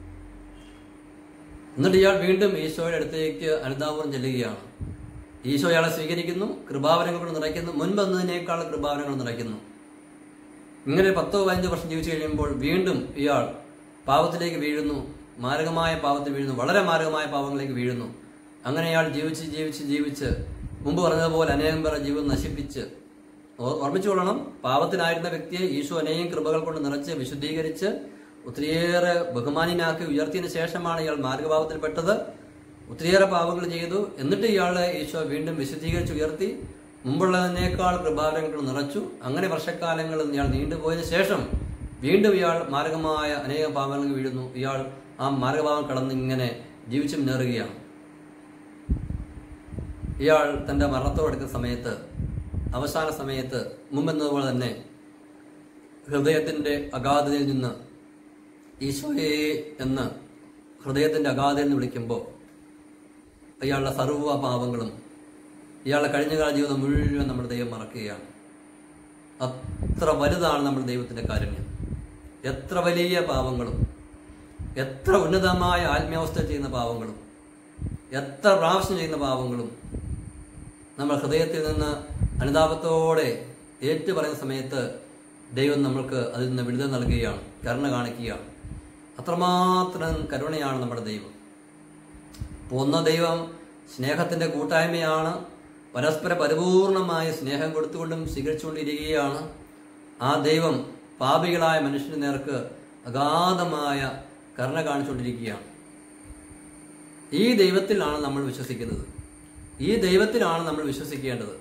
എന്നിട്ട് ഇയാൾ വീണ്ടും ഈശോയുടെ അടുത്തേക്ക് അനുതാപം ചെല്ലുകയാണ് ഈശോ ഇയാളെ സ്വീകരിക്കുന്നു കൃപാവരങ്ങൾ കൊണ്ട് നിറയ്ക്കുന്നു മുൻപ് എന്നതിനേക്കാൾ കൃപാവരങ്ങൾ നിറയ്ക്കുന്നു ഇങ്ങനെ പത്തോ പതിനഞ്ചോ വർഷം ജീവിച്ചു കഴിയുമ്പോൾ വീണ്ടും ഇയാൾ പാവത്തിലേക്ക് വീഴുന്നു മാരകമായ പാവത്തിൽ വീഴുന്നു വളരെ മാരകമായ പാവങ്ങളിലേക്ക് വീഴുന്നു അങ്ങനെ അയാൾ ജീവിച്ച് ജീവിച്ച് ജീവിച്ച് മുമ്പ് പറഞ്ഞതുപോലെ അനേകം പേർ ജീവിതം നശിപ്പിച്ച് ഓ- ഓർമ്മിച്ചുകൊള്ളണം പാവത്തിനായിരുന്ന വ്യക്തിയെ ഈശോ അനേകം കൃപകൾ കൊണ്ട് നിറച്ച് വിശുദ്ധീകരിച്ച് ഒത്തിരിയേറെ ബഹുമാനിനാക്കി ഉയർത്തിയതിനു ശേഷമാണ് ഇയാൾ മാർഗഭാവത്തിൽപ്പെട്ടത് ഒത്തിരിയേറെ പാവങ്ങൾ ചെയ്തു എന്നിട്ട് ഇയാളെ ഈശോ വീണ്ടും വിശുദ്ധീകരിച്ച് ഉയർത്തി മുമ്പുള്ളതിനേക്കാൾ കൃപാലയങ്ങൾ നിറച്ചു അങ്ങനെ വർഷക്കാലങ്ങൾ ഇയാൾ നീണ്ടുപോയതിനു ശേഷം വീണ്ടും ഇയാൾ മാരകമായ അനേകം പാപങ്ങൾ വീഴുന്നു ഇയാൾ ആ മാർഗഭാവം കടന്ന് ഇങ്ങനെ ജീവിച്ചു മുന്നേറുകയാണ് ഇയാൾ തന്റെ മരണത്തോടെടുക്കുന്ന സമയത്ത് അവസാന സമയത്ത് മുമ്പെന്നതുപോലെ തന്നെ ഹൃദയത്തിന്റെ അഗാധതയിൽ നിന്ന് ഈശോയെ എന്ന് ഹൃദയത്തിന്റെ അഗാധതയിൽ നിന്ന് വിളിക്കുമ്പോൾ ഇയാളുടെ സർവ്വ പാപങ്ങളും ഇയാളുടെ കഴിഞ്ഞകാല ജീവിതം മുഴുവൻ നമ്മുടെ ദൈവം മറക്കുകയാണ് അത്ര വലുതാണ് നമ്മുടെ ദൈവത്തിന്റെ കാരുണ്യം എത്ര വലിയ പാപങ്ങളും എത്ര ഉന്നതമായ ആത്മീയാവസ്ഥ ചെയ്യുന്ന പാവങ്ങളും എത്ര പ്രാവശ്യം ചെയ്യുന്ന പാവങ്ങളും നമ്മൾ ഹൃദയത്തിൽ നിന്ന് അനുതാപത്തോടെ ഏറ്റു പറയുന്ന സമയത്ത് ദൈവം നമ്മൾക്ക് അതിൽ നിന്ന് വിടുതൽ നൽകുകയാണ് കരുണ കാണിക്കുകയാണ് അത്രമാത്രം കരുണയാണ് നമ്മുടെ ദൈവം പോന്ന ദൈവം സ്നേഹത്തിന്റെ കൂട്ടായ്മയാണ് പരസ്പര പരിപൂർണമായ സ്നേഹം കൊടുത്തുകൊണ്ടും സ്വീകരിച്ചുകൊണ്ടിരിക്കുകയാണ് ആ ദൈവം പാപികളായ മനുഷ്യന് നേർക്ക് അഗാധമായ കരുണ കാണിച്ചുകൊണ്ടിരിക്കുകയാണ് ഈ ദൈവത്തിലാണ് നമ്മൾ വിശ്വസിക്കുന്നത് ഈ ദൈവത്തിലാണ് നമ്മൾ വിശ്വസിക്കേണ്ടത്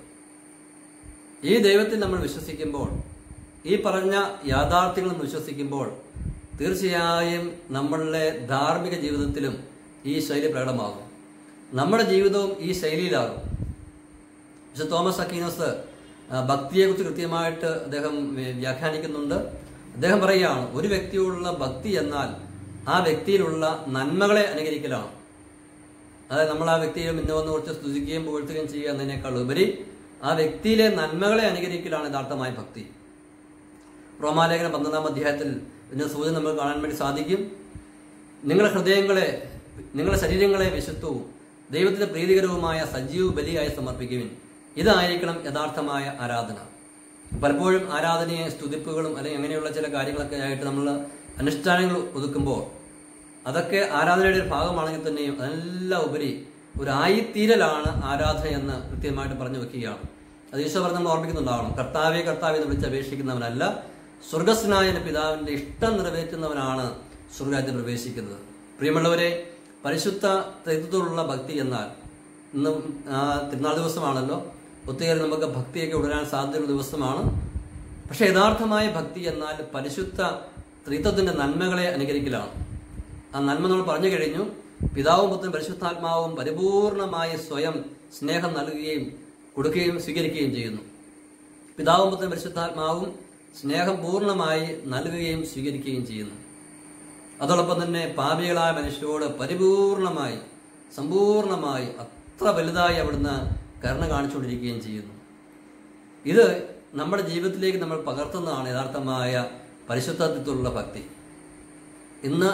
ഈ ദൈവത്തിൽ നമ്മൾ വിശ്വസിക്കുമ്പോൾ ഈ പറഞ്ഞ യാഥാർത്ഥ്യങ്ങൾ വിശ്വസിക്കുമ്പോൾ തീർച്ചയായും നമ്മളുടെ ധാർമ്മിക ജീവിതത്തിലും ഈ ശൈലി പ്രകടമാകും നമ്മുടെ ജീവിതവും ഈ ശൈലിയിലാകും പക്ഷെ തോമസ് അക്കീനോസ് ആ, ഭക്തിയെക്കുറിച്ച് കൃത്യമായിട്ട് അദ്ദേഹം വ്യ- വ്യാഖ്യാനിക്കുന്നുണ്ട് അദ്ദേഹം പറയുകയാണ് ഒരു വ്യക്തിയോടുള്ള ഭക്തി എന്നാൽ ആ വ്യക്തിയിലുള്ള നന്മകളെ അനുകരിക്കലാണ് അതായത് നമ്മൾ ആ വ്യക്തിയെ മുന്നേ വന്ന് കുറച്ച് സ്തുതിക്കുകയും പുകഴ്ത്തുകയും ചെയ്യുക എന്നതിനേക്കാൾ ഉപരി ആ വ്യക്തിയിലെ നന്മകളെ അനുകരിക്കലാണ് യഥാർത്ഥമായ ഭക്തി റോമാലേഖന പന്ത്രണ്ടാം അധ്യായത്തിൽ ഇതിന്റെ സൂചന നമുക്ക് കാണാൻ വേണ്ടി സാധിക്കും നിങ്ങളുടെ ഹൃദയങ്ങളെ നിങ്ങളുടെ ശരീരങ്ങളെ വിശുദ്ധവും ദൈവത്തിന്റെ പ്രീതികരവുമായ സജീവ ബലിയായി സമർപ്പിക്കുവിൻ ഇതായിരിക്കണം യഥാർത്ഥമായ ആരാധന പലപ്പോഴും ആരാധനയെ സ്തുതിപ്പുകളും അല്ലെങ്കിൽ അങ്ങനെയുള്ള ചില കാര്യങ്ങളൊക്കെ ആയിട്ട് നമ്മൾ അനുഷ്ഠാനങ്ങൾ ഒതുക്കുമ്പോൾ അതൊക്കെ ആരാധനയുടെ ഒരു ഭാഗമാണെങ്കിൽ തന്നെയും അതെല്ലാം ഉപരി ഒരു ആയിത്തീരലാണ് ആരാധന എന്ന് കൃത്യമായിട്ട് പറഞ്ഞു വെക്കുകയാണ് അത് ഈശോ പറഞ്ഞ് നമ്മൾ ഓർമ്മിക്കുന്നുണ്ടാവണം കർത്താവെ കർത്താവെ എന്ന് വിളിച്ച് അപേക്ഷിക്കുന്നവനല്ല സ്വർഗസ്നായ എൻ്റെ പിതാവിന്റെ ഇഷ്ടം നിറവേറ്റുന്നവനാണ് സ്വർഗരാജ്യത്തിൽ പ്രവേശിക്കുന്നത് പ്രിയമുള്ളവരെ പരിശുദ്ധ ത്രിത്വത്തോടുള്ള ഭക്തി എന്നാൽ ഇന്ന് ആ, തിരുനാൾ ദിവസമാണല്ലോ ഒത്തിരി നമുക്ക് ഭക്തിയൊക്കെ ഉടരാൻ സാധ്യതയുള്ള ദിവസമാണ് പക്ഷെ യഥാർത്ഥമായ ഭക്തി എന്നാൽ പരിശുദ്ധ ത്രിത്വത്തിന്റെ നന്മകളെ അനുകരിക്കലാണ് ആ നന്മ നമ്മൾ പറഞ്ഞു കഴിഞ്ഞു പിതാവും പുത്രനും പരിശുദ്ധാത്മാവും പരിപൂർണമായി സ്വയം സ്നേഹം നൽകുകയും കൊടുക്കുകയും സ്വീകരിക്കുകയും ചെയ്യുന്നു പിതാവും പുത്രനും പരിശുദ്ധാത്മാവും സ്നേഹം പൂർണ്ണമായി നൽകുകയും സ്വീകരിക്കുകയും ചെയ്യുന്നു അതോടൊപ്പം തന്നെ പാപികളായ മനുഷ്യരോട് പരിപൂർണമായി സമ്പൂർണമായി അത്ര വലുതായി അവിടുന്ന് കരുണ കാണിച്ചുകൊണ്ടിരിക്കുകയും ചെയ്യുന്നു ഇത് നമ്മുടെ ജീവിതത്തിലേക്ക് നമ്മൾ പകർത്തുന്നതാണ് യഥാർത്ഥമായ പരിശുദ്ധത്വത്തിലുള്ള ഭക്തി ഇന്ന്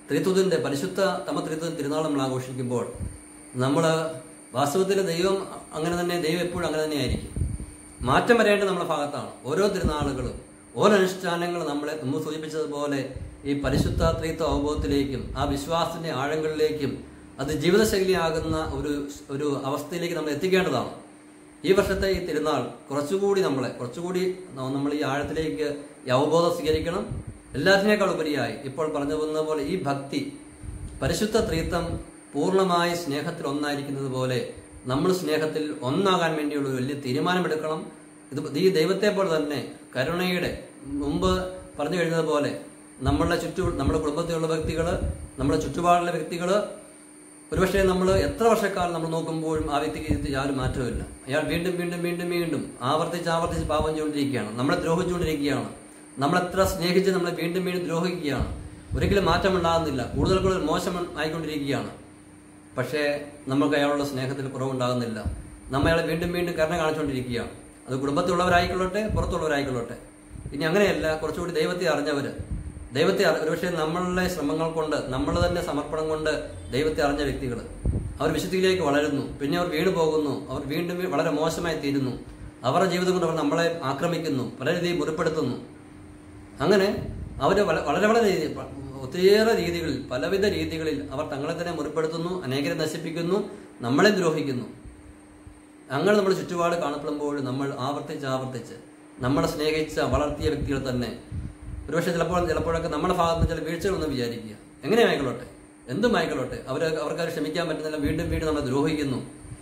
ത്രിത്വത്തിൻ്റെ പരിശുദ്ധ തമ ത്രിത്വ തിരുനാൾ നമ്മൾ ആഘോഷിക്കുമ്പോൾ നമ്മൾ വാസ്തവത്തിൽ ദൈവം അങ്ങനെ തന്നെ ദൈവം എപ്പോഴും അങ്ങനെ തന്നെയായിരിക്കും മാറ്റം വരേണ്ടത് നമ്മുടെ ഭാഗത്താണ് ഓരോ തിരുനാളുകളും ഓരോ അനുഷ്ഠാനങ്ങളും നമ്മളെ നമ്മൾ സൂചിപ്പിച്ചതുപോലെ ഈ പരിശുദ്ധ ത്രിത്വ അവബോധത്തിലേക്കും ആ വിശ്വാസത്തിന്റെ ആഴങ്ങളിലേക്കും അത് ജീവിതശൈലിയാകുന്ന ഒരു ഒരു അവസ്ഥയിലേക്ക് നമ്മൾ എത്തിക്കേണ്ടതാണ് ഈ വർഷത്തെ ഈ തിരുനാൾ കുറച്ചുകൂടി നമ്മളെ കുറച്ചുകൂടി ന- നമ്മൾ ഈ ആഴത്തിലേക്ക് ഈ അവബോധം സ്വീകരിക്കണം എല്ലാത്തിനേക്കാൾ ഉപരിയായി ഇപ്പോൾ പറഞ്ഞു പോകുന്ന പോലെ ഈ ഭക്തി പരിശുദ്ധ ത്രീത്വം പൂർണ്ണമായി സ്നേഹത്തിൽ ഒന്നായിരിക്കുന്നത് പോലെ നമ്മൾ സ്നേഹത്തിൽ ഒന്നാകാൻ വേണ്ടിയുള്ള ഒരു വലിയ തീരുമാനമെടുക്കണം ഇത് ഈ ദൈവത്തെ പോലെ തന്നെ കരുണയുടെ മുമ്പ് പറഞ്ഞു കഴിഞ്ഞതുപോലെ നമ്മളുടെ ചുറ്റു നമ്മുടെ കുടുംബത്തിലുള്ള വ്യക്തികൾ നമ്മുടെ ചുറ്റുപാടുള്ള വ്യക്തികൾ ഒരുപക്ഷെ നമ്മൾ എത്ര വർഷക്കാലം നമ്മൾ നോക്കുമ്പോഴും ആ വ്യക്തിക്ക് ഇത് യാതൊരു മാറ്റവുമില്ല അയാൾ വീണ്ടും വീണ്ടും വീണ്ടും വീണ്ടും ആവർത്തിച്ച് ആവർത്തിച്ച് പാപം ചെയ്തുകൊണ്ടിരിക്കുകയാണ് നമ്മളെ ദ്രോഹിച്ചുകൊണ്ടിരിക്കുകയാണ് നമ്മളെത്ര സ്നേഹിച്ച് നമ്മളെ വീണ്ടും വീണ്ടും ദ്രോഹിക്കുകയാണ് ഒരിക്കലും മാറ്റം ഉണ്ടാകുന്നില്ല കൂടുതൽ കൂടുതൽ മോശം ആയിക്കൊണ്ടിരിക്കുകയാണ് പക്ഷേ നമുക്ക് അയാളുടെ സ്നേഹത്തിൽ കുറവുണ്ടാകുന്നില്ല നമ്മൾ അയാളെ വീണ്ടും വീണ്ടും കരുണ കാണിച്ചുകൊണ്ടിരിക്കുകയാണ് അത് കുടുംബത്തിലുള്ളവരായിക്കൊള്ളട്ടെ പുറത്തുള്ളവരായിക്കൊള്ളട്ടെ ഇനി അങ്ങനെയല്ല കുറച്ചുകൂടി ദൈവത്തെ അറിഞ്ഞവര് ദൈവത്തെ അറി- ഒരുപക്ഷെ നമ്മളുടെ ശ്രമങ്ങൾ കൊണ്ട് നമ്മൾ തന്നെ സമർപ്പണം കൊണ്ട് ദൈവത്തെ അറിഞ്ഞ വ്യക്തികൾ അവർ വിശുദ്ധിയിലേക്ക് വളരുന്നു പിന്നെ അവർ വീണു പോകുന്നു അവർ വീണ്ടും വീ- വളരെ മോശമായി തീരുന്നു അവരുടെ ജീവിതം കൊണ്ട് അവർ നമ്മളെ ആക്രമിക്കുന്നു പല രീതിയിൽ മുറിപ്പെടുത്തുന്നു അങ്ങനെ അവർ വളരെ വളരെ രീതി ഒത്തിരിയേറെ രീതികളിൽ പലവിധ രീതികളിൽ അവർ തങ്ങളെ തന്നെ മുറിപ്പെടുത്തുന്നു അനേകരെ നശിപ്പിക്കുന്നു നമ്മളെ ദ്രോഹിക്കുന്നു അങ്ങനെ നമ്മുടെ ചുറ്റുപാട് കാണപ്പെടുമ്പോൾ നമ്മൾ ആവർത്തിച്ച് ആവർത്തിച്ച് നമ്മളെ സ്നേഹിച്ച വളർത്തിയ വ്യക്തികൾ തന്നെ ഒരുപക്ഷെ ചിലപ്പോൾ ചിലപ്പോഴൊക്കെ നമ്മുടെ ഭാഗത്ത് നിന്ന് ചില വീഴ്ചകളൊന്നും വിചാരിക്കുക എങ്ങനെ ആയിക്കൊള്ളട്ടെ എന്തും ആയിക്കൊള്ളട്ടെ അവർ അവർക്ക് അത് ക്ഷമിക്കാൻ പറ്റുന്നില്ല വീണ്ടും വീണ്ടും നമ്മളെ ദ്രോഹിക്കുന്നു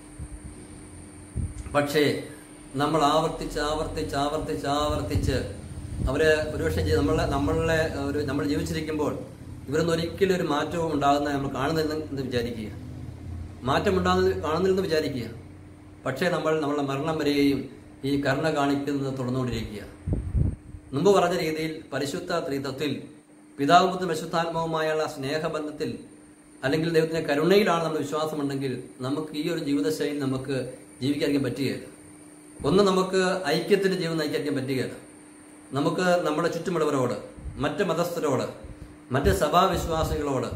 പക്ഷേ നമ്മൾ ആവർത്തിച്ച് ആവർത്തിച്ച് ആവർത്തിച്ച് ആവർത്തിച്ച് അവര് ഒരുപക്ഷെ ജി- നമ്മളെ നമ്മളെ ഒരു നമ്മൾ ജീവിച്ചിരിക്കുമ്പോൾ ഇവരൊന്നും ഒരിക്കലും ഒരു മാറ്റവും ഉണ്ടാകുന്ന നമ്മൾ കാണുന്നില്ലെന്ന് എന്ന് വിചാരിക്കുക മാറ്റം ഉണ്ടാകുന്ന കാണുന്നില്ലെന്ന് വിചാരിക്കുക പക്ഷേ നമ്മൾ നമ്മളുടെ മരണം വരെയും ഈ കരുണ കാണിക്കുന്നത് തുടർന്നുകൊണ്ടിരിക്കുക മുമ്പ് പറഞ്ഞ രീതിയിൽ പരിശുദ്ധ ത്രിത്വത്തിൽ പിതാവും പുത്രനും പരിശുദ്ധാത്മാവുമായുള്ള സ്നേഹബന്ധത്തിൽ അല്ലെങ്കിൽ ദൈവത്തിന്റെ കരുണയിലാണ് നമ്മൾ വിശ്വാസമുണ്ടെങ്കിൽ നമുക്ക് ഈ ഒരു ജീവിതശൈലി നമുക്ക് ജീവിക്കാതിരിക്കാൻ പറ്റുകയില്ല ഒന്ന് നമുക്ക് ഐക്യത്തിന്റെ ജീവിതം നയിക്കാൻ പറ്റുകയില്ല നമുക്ക് നമ്മുടെ ചുറ്റുമുള്ളവരോട് മറ്റ് മതസ്ഥരോട് മറ്റ് സഭാവിശ്വാസികളോട്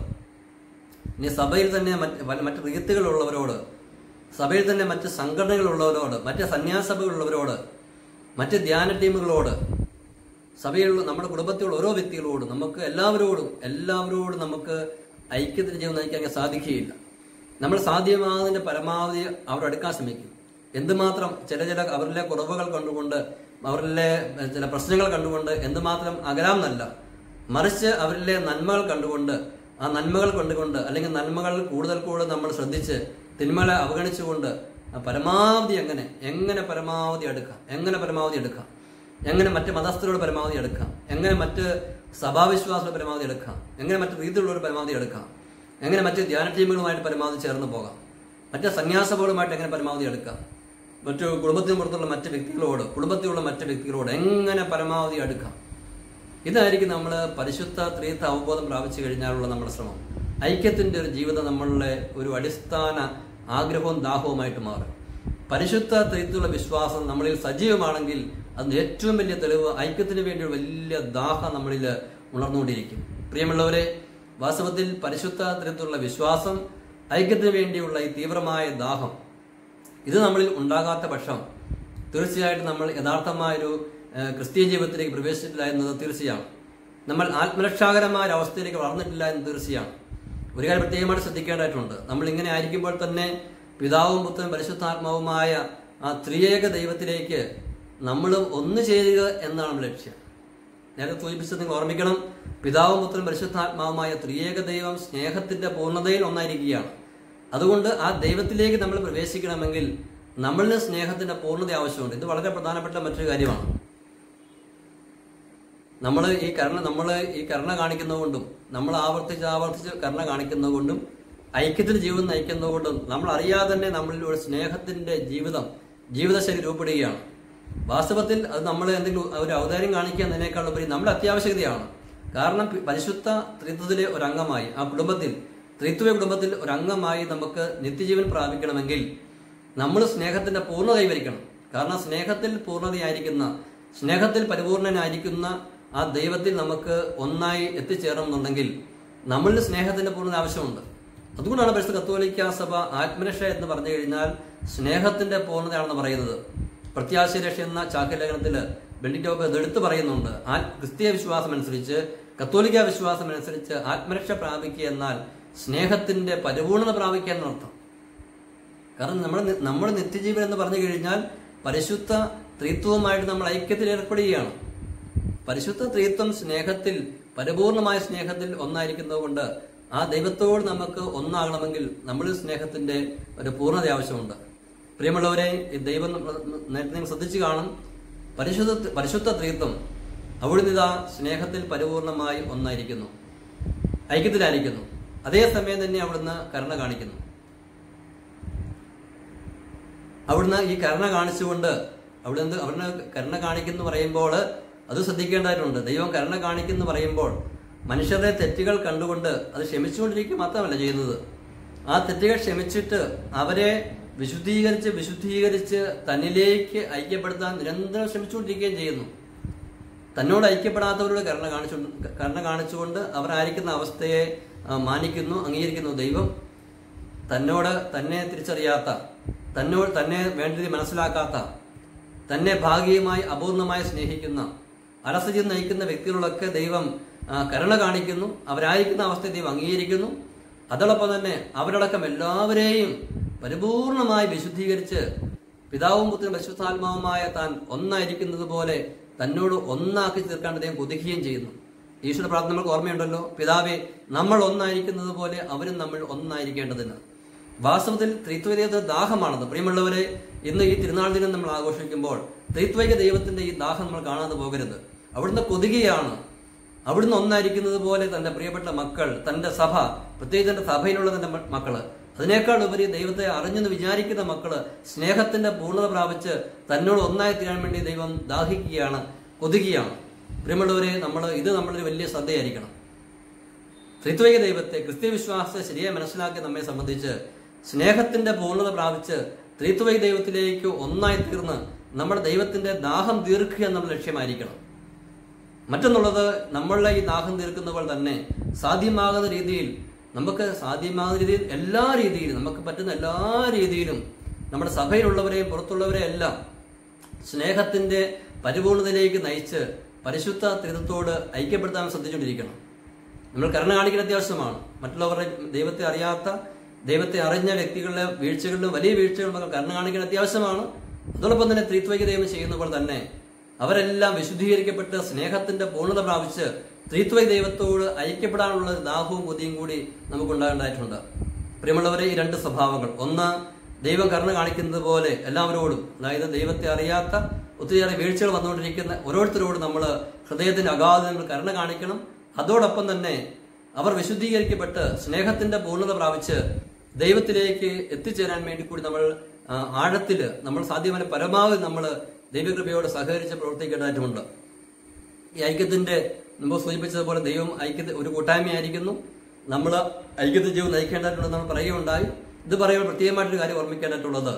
ഇനി സഭയിൽ തന്നെ മറ്റ് പല- മറ്റ് റീത്തുകളുള്ളവരോട് സഭയിൽ തന്നെ മറ്റ് സംഘടനകളുള്ളവരോട് മറ്റ് സന്യാസഭകളുള്ളവരോട് മറ്റ് ധ്യാന ടീമുകളോട് സഭയിലുള്ള നമ്മുടെ കുടുംബത്തിലുള്ള ഓരോ വ്യക്തികളോടും നമുക്ക് എല്ലാവരോടും എല്ലാവരോടും നമുക്ക് ഐക്യത്തിന് ജീവിതം നയിക്കാൻ സാധിക്കുകയില്ല നമ്മൾ സാധ്യമാകുന്നതിന്റെ പരമാവധി അവർ അടുക്കാൻ ശ്രമിക്കും എന്തുമാത്രം ചില ചില അവരിലെ കുറവുകൾ കണ്ടുകൊണ്ട് അവരിലെ ചില പ്രശ്നങ്ങൾ കണ്ടുകൊണ്ട് എന്തുമാത്രം അകലാമെന്നല്ല മറിച്ച് അവരിലെ നന്മകൾ കണ്ടുകൊണ്ട് ആ നന്മകൾ കണ്ടുകൊണ്ട് അല്ലെങ്കിൽ നന്മകൾ കൂടുതൽ കൂടുതൽ നമ്മൾ ശ്രദ്ധിച്ച് തിന്മകളെ അവഗണിച്ചുകൊണ്ട് ആ പരമാവധി എങ്ങനെ എങ്ങനെ പരമാവധി എടുക്കാം എങ്ങനെ പരമാവധി എടുക്കാം എങ്ങനെ മറ്റ് മതസ്ഥരോട് പരമാവധി എടുക്കാം എങ്ങനെ മറ്റ് സഭാവിശ്വാസികളുടെ പരമാവധി എടുക്കാം എങ്ങനെ മറ്റ് രീതിയിലുള്ളവർ പരമാവധി എടുക്കാം എങ്ങനെ മറ്റ് ധ്യാന ടീമുകളുമായിട്ട് പരമാവധി ചേർന്ന് പോകാം മറ്റ് സന്യാസഭകളുമായിട്ട് എങ്ങനെ പരമാവധി എടുക്കാം മറ്റു കുടുംബത്തിന് പുറത്തുള്ള മറ്റ് വ്യക്തികളോട് കുടുംബത്തിലുള്ള മറ്റ് വ്യക്തികളോട് എങ്ങനെ പരമാവധി അടുക്കാം ഇതായിരിക്കും നമ്മൾ പരിശുദ്ധ ത്രീത്വ അവബോധം പ്രാപിച്ചു കഴിഞ്ഞാലുള്ള നമ്മുടെ ശ്രമം ഐക്യത്തിന്റെ ഒരു ജീവിതം നമ്മളുടെ ഒരു അടിസ്ഥാന ആഗ്രഹവും ദാഹവുമായിട്ട് മാറും പരിശുദ്ധ ത്രിത്വമുള്ള വിശ്വാസം നമ്മളിൽ സജീവമാണെങ്കിൽ അതിന് ഏറ്റവും വലിയ തെളിവ് ഐക്യത്തിന് വേണ്ടിയുള്ള വലിയ ദാഹം നമ്മളിൽ ഉണർന്നുകൊണ്ടിരിക്കും പ്രിയമുള്ളവരെ വാസ്തവത്തിൽ പരിശുദ്ധ ത്രിത്വമുള്ള വിശ്വാസം ഐക്യത്തിന് വേണ്ടിയുള്ള ഈ തീവ്രമായ ദാഹം ഇത് നമ്മളിൽ ഉണ്ടാകാത്ത പക്ഷം തീർച്ചയായിട്ടും നമ്മൾ യഥാർത്ഥമായൊരു ഏഹ്, ക്രിസ്തീയ ജീവിതത്തിലേക്ക് പ്രവേശിച്ചിട്ടില്ല എന്നത് തീർച്ചയാണ് നമ്മൾ ആത്മരക്ഷാകരമായ ഒരു അവസ്ഥയിലേക്ക് വളർന്നിട്ടില്ല എന്ന് തീർച്ചയാണ് ഒരു കാര്യം പ്രത്യേകമായിട്ട് ശ്രദ്ധിക്കേണ്ടതായിട്ടുണ്ട് നമ്മൾ ഇങ്ങനെ ആയിരിക്കുമ്പോൾ തന്നെ പിതാവും പുത്രനും പരിശുദ്ധാത്മാവുമായ ആ ത്രിയേക ദൈവത്തിലേക്ക് നമ്മൾ ഒന്ന് ചേരുക എന്നാണ് നമ്മുടെ ലക്ഷ്യം നേരത്തെ സൂചിപ്പിച്ചത് നിങ്ങൾ ഓർമ്മിക്കണം പിതാവും പുത്രനും പരിശുദ്ധാത്മാവുമായ ത്രിയേക ദൈവം സ്നേഹത്തിന്റെ പൂർണ്ണതയിൽ ഒന്നായിരിക്കുകയാണ് അതുകൊണ്ട് ആ ദൈവത്തിലേക്ക് നമ്മൾ പ്രവേശിക്കണമെങ്കിൽ നമ്മളിന് സ്നേഹത്തിന്റെ പൂർണ്ണത ആവശ്യമുണ്ട് ഇത് വളരെ പ്രധാനപ്പെട്ട മറ്റൊരു കാര്യമാണ് നമ്മൾ ഈ കരുണ നമ്മൾ ഈ കരുണ കാണിക്കുന്നതുകൊണ്ടും നമ്മൾ ആവർത്തിച്ച് ആവർത്തിച്ച് കരുണ കാണിക്കുന്നതുകൊണ്ടും ഐക്യത്തിൽ ജീവിതം നയിക്കുന്നതുകൊണ്ടും നമ്മൾ അറിയാതെ തന്നെ നമ്മളിൽ ഒരു സ്നേഹത്തിന്റെ ജീവിതം ജീവിതശൈലി രൂപപ്പെടുകയാണ് വാസ്തവത്തിൽ അത് നമ്മൾ എന്തെങ്കിലും ഒരു ഔദാര്യം കാണിക്കുക എന്നതിനേക്കാൾ ഉപരി നമ്മുടെ അത്യാവശ്യകതയാണ് കാരണം പി- പരിശുദ്ധ ത്രിത്വത്തിലെ ഒരു അംഗമായി ആ കുടുംബത്തിൽ ത്രിത്വ കുടുംബത്തിൽ ഒരു അംഗമായി നമുക്ക് നിത്യജീവൻ പ്രാപിക്കണമെങ്കിൽ നമ്മൾ സ്നേഹത്തിന്റെ പൂർണ്ണത കൈവരിക്കണം കാരണം സ്നേഹത്തിൽ പൂർണ്ണതയായിരിക്കുന്ന സ്നേഹത്തിൽ പരിപൂർണനായിരിക്കുന്ന ആ ദൈവത്തിൽ നമുക്ക് ഒന്നായി എത്തിച്ചേരണമെന്നുണ്ടെങ്കിൽ നമ്മളിൽ സ്നേഹത്തിന്റെ പൂർണ്ണത ആവശ്യമുണ്ട് അതുകൊണ്ടാണ് പരിശുദ്ധ കത്തോലിക്ക സഭ ആത്മരക്ഷ എന്ന് പറഞ്ഞു കഴിഞ്ഞാൽ സ്നേഹത്തിന്റെ പൂർണ്ണതയാണെന്ന് പറയുന്നത് പ്രത്യാശരക്ഷ എന്ന ചാക്കലേഖനത്തിൽ ബെല്ലിറ്റോപ്പ് ഇത് എടുത്തു പറയുന്നുണ്ട് ആ ക്രിസ്തീയ വിശ്വാസം അനുസരിച്ച് കത്തോലിക്ക വിശ്വാസം അനുസരിച്ച് ആത്മരക്ഷ പ്രാപിക്കുക എന്നാൽ സ്നേഹത്തിന്റെ പരിപൂർണത പ്രാപിക്കുക എന്നർത്ഥം കാരണം നമ്മൾ നമ്മുടെ നിത്യജീവൻ എന്ന് പറഞ്ഞു കഴിഞ്ഞാൽ പരിശുദ്ധ ത്രിത്വവുമായിട്ട് നമ്മൾ ഐക്യത്തിൽ ഏർപ്പെടുകയാണ് പരിശുദ്ധ ത്രിത്വം സ്നേഹത്തിൽ പരിപൂർണമായ സ്നേഹത്തിൽ ഒന്നായിരിക്കുന്നത് കൊണ്ട് ആ ദൈവത്തോട് നമുക്ക് ഒന്നാകണമെങ്കിൽ നമ്മൾ സ്നേഹത്തിന്റെ ഒരു പൂർണ്ണത ആവശ്യമുണ്ട് പ്രിയമുള്ളവരെ ഈ ദൈവം നേരത്തെ നിങ്ങൾ ശ്രദ്ധിച്ചു കാണും പരിശുദ്ധ പരിശുദ്ധ ത്രിത്വം അവിടുന്ന് ഇതാ സ്നേഹത്തിൽ പരിപൂർണമായി ഒന്നായിരിക്കുന്നു ഐക്യത്തിലായിരിക്കുന്നു അതേസമയം തന്നെ അവിടുന്ന് കരുണ കാണിക്കുന്നു അവിടുന്ന് ഈ കരുണ കാണിച്ചുകൊണ്ട് അവിടെ നിന്ന് അവിടുന്ന് കരുണ കാണിക്കുന്നു പറയുമ്പോൾ അത് ശ്രദ്ധിക്കേണ്ടതായിട്ടുണ്ട് ദൈവം കരുണ കാണിക്കുന്നു പറയുമ്പോൾ മനുഷ്യരുടെ തെറ്റുകൾ കണ്ടുകൊണ്ട് അത് ക്ഷമിച്ചുകൊണ്ടിരിക്കുക മാത്രമല്ല ചെയ്യുന്നത് ആ തെറ്റുകൾ ക്ഷമിച്ചിട്ട് അവരെ വിശുദ്ധീകരിച്ച് വിശുദ്ധീകരിച്ച് തന്നിലേക്ക് ഐക്യപ്പെടുത്താൻ നിരന്തരം ശ്രമിച്ചുകൊണ്ടിരിക്കുകയും ചെയ്യുന്നു തന്നോട് ഐക്യപ്പെടാത്തവരോട് കരുണ കാണിച്ചു കരുണ കാണിച്ചുകൊണ്ട് അവരായിരിക്കുന്ന അവസ്ഥയെ ആ, മാനിക്കുന്നു അംഗീകരിക്കുന്നു ദൈവം തന്നോട് തന്നെ തിരിച്ചറിയാത്ത തന്നോട് തന്നെ വേണ്ട രീതി മനസ്സിലാക്കാത്ത തന്നെ ഭാഗികമായി അപൂർണമായി സ്നേഹിക്കുന്ന അലസജി നയിക്കുന്ന വ്യക്തികളൊക്കെ ദൈവം ആ, കരുണ കാണിക്കുന്നു അവരായിരിക്കുന്ന അവസ്ഥയെ ദൈവം അംഗീകരിക്കുന്നു അതോടൊപ്പം തന്നെ അവരടക്കം എല്ലാവരെയും പരിപൂർണമായി വിശുദ്ധീകരിച്ച് പിതാവും പുത്രനും പരിശുദ്ധാത്മാവുമായ താൻ ഒന്നായിരിക്കുന്നത് പോലെ തന്നോട് ഒന്നാക്കി തീർക്കാൻ അദ്ദേഹം കൊതിക്കുകയും ചെയ്യുന്നു ഈശ്വര പ്രാർത്ഥന നമുക്ക് ഓർമ്മയുണ്ടല്ലോ പിതാവെ നമ്മൾ ഒന്നായിരിക്കുന്നത് പോലെ അവരും നമ്മൾ ഒന്നായിരിക്കേണ്ടതിന് വാസ്തവത്തിൽ ത്രിത്വൈക ദാഹമാണത് പ്രിയമുള്ളവരെ ഇന്ന് ഈ തിരുനാൾ ദിനം നമ്മൾ ആഘോഷിക്കുമ്പോൾ ത്രിത്വൈക ദൈവത്തിന്റെ ഈ ദാഹം നമ്മൾ കാണാതെ പോകരുത് അവിടുന്ന് കൊതുകയാണ് അവിടുന്ന് ഒന്നായിരിക്കുന്നത് പോലെ തന്റെ പ്രിയപ്പെട്ട മക്കൾ തന്റെ സഭ പ്രത്യേകിച്ച് തന്റെ സഭയിലുള്ള തന്റെ മ- മക്കള് അതിനേക്കാൾ ഉപരി ദൈവത്തെ അറിഞ്ഞെന്ന് വിചാരിക്കുന്ന മക്കള് സ്നേഹത്തിന്റെ പൂർണ്ണത പ്രാപിച്ച് തന്നോട് ഒന്നായി തീരാൻ വേണ്ടി ദൈവം ദാഹിക്കുകയാണ് കൊതുകിയാണ് പ്രിയമുള്ളവരെ നമ്മൾ ഇത് നമ്മളൊരു വലിയ ശ്രദ്ധയായിരിക്കണം ത്രിത്വൈക ദൈവത്തെ ക്രിസ്ത്യ വിശ്വാസത്തെ ശരിയായി മനസ്സിലാക്കി നമ്മെ സംബന്ധിച്ച് സ്നേഹത്തിന്റെ പൂർണ്ണത പ്രാപിച്ച് ത്രിത്വൈക ദൈവത്തിലേക്ക് ഒന്നായി തീർന്ന് നമ്മുടെ ദൈവത്തിന്റെ ദാഹം തീർക്കുക എന്നുള്ള ലക്ഷ്യമായിരിക്കണം മറ്റൊന്നുള്ളത് നമ്മളുടെ ഈ ദാഹം തീർക്കുന്നവൾ തന്നെ സാധ്യമാകുന്ന രീതിയിൽ നമുക്ക് സാധ്യമാകുന്ന രീതിയിൽ എല്ലാ രീതിയിലും നമുക്ക് പറ്റുന്ന എല്ലാ രീതിയിലും നമ്മുടെ സഭയിലുള്ളവരെയും പുറത്തുള്ളവരെയും എല്ലാം സ്നേഹത്തിന്റെ പരിപൂർണതയിലേക്ക് നയിച്ച് പരിശുദ്ധ ത്രിതത്തോട് ഐക്യപ്പെടുത്താൻ ശ്രദ്ധിച്ചുകൊണ്ടിരിക്കണം നമ്മൾ കരുണ കാണിക്കുന്ന അത്യാവശ്യമാണ് മറ്റുള്ളവരുടെ ദൈവത്തെ അറിയാത്ത ദൈവത്തെ അറിഞ്ഞ വ്യക്തികളുടെ വീഴ്ചകളിലും വലിയ വീഴ്ചകളും ഒക്കെ കരുണ കാണിക്കുന്ന അത്യാവശ്യമാണ് അതോടൊപ്പം തന്നെ ത്രിത്വൈക ദൈവം ചെയ്യുന്നപ്പോൾ തന്നെ അവരെല്ലാം വിശുദ്ധീകരിക്കപ്പെട്ട് സ്നേഹത്തിന്റെ പൂർണ്ണത പ്രാപിച്ച് ത്രിത്വൈക ദൈവത്തോട് ഐക്യപ്പെടാനുള്ള ഒരു ദാഹവും കൊതിയും കൂടി നമുക്കുണ്ടാകേണ്ടതായിട്ടുണ്ട് പ്രിയമുള്ളവരെ ഈ രണ്ട് സ്വഭാവങ്ങൾ ഒന്ന് ദൈവം കരുണ കാണിക്കുന്നത് പോലെ എല്ലാവരോടും അതായത് ദൈവത്തെ അറിയാത്ത ഒത്തിരിയേറെ വീഴ്ചകൾ വന്നുകൊണ്ടിരിക്കുന്ന ഓരോരുത്തരോടും നമ്മൾ ഹൃദയത്തിന്റെ അഗാധങ്ങൾ കരുണ കാണിക്കണം അതോടൊപ്പം തന്നെ അവർ വിശുദ്ധീകരിക്കപ്പെട്ട് സ്നേഹത്തിന്റെ പൂർണ്ണത പ്രാപിച്ച് ദൈവത്തിലേക്ക് എത്തിച്ചേരാൻ വേണ്ടി കൂടി നമ്മൾ ആ, ആഴത്തില് നമ്മൾ സാധ്യമായ പരമാവധി നമ്മൾ ദൈവകൃപയോട് സഹകരിച്ച് പ്രവർത്തിക്കേണ്ടതായിട്ടുമുണ്ട് ഈ ഐക്യത്തിന്റെ മുമ്പ് സൂചിപ്പിച്ചതുപോലെ ദൈവം ഐക്യത്തെ ഒരു കൂട്ടായ്മയായിരിക്കുന്നു നമ്മൾ ഐക്യത്തെ ജീവൻ നയിക്കേണ്ടതായിട്ടുണ്ടെന്ന് നമ്മൾ പറയുകയുണ്ടായി ഇത് പറയുമ്പോൾ പ്രത്യേകമായിട്ടൊരു കാര്യം ഓർമ്മിക്കേണ്ടതായിട്ടുള്ളത്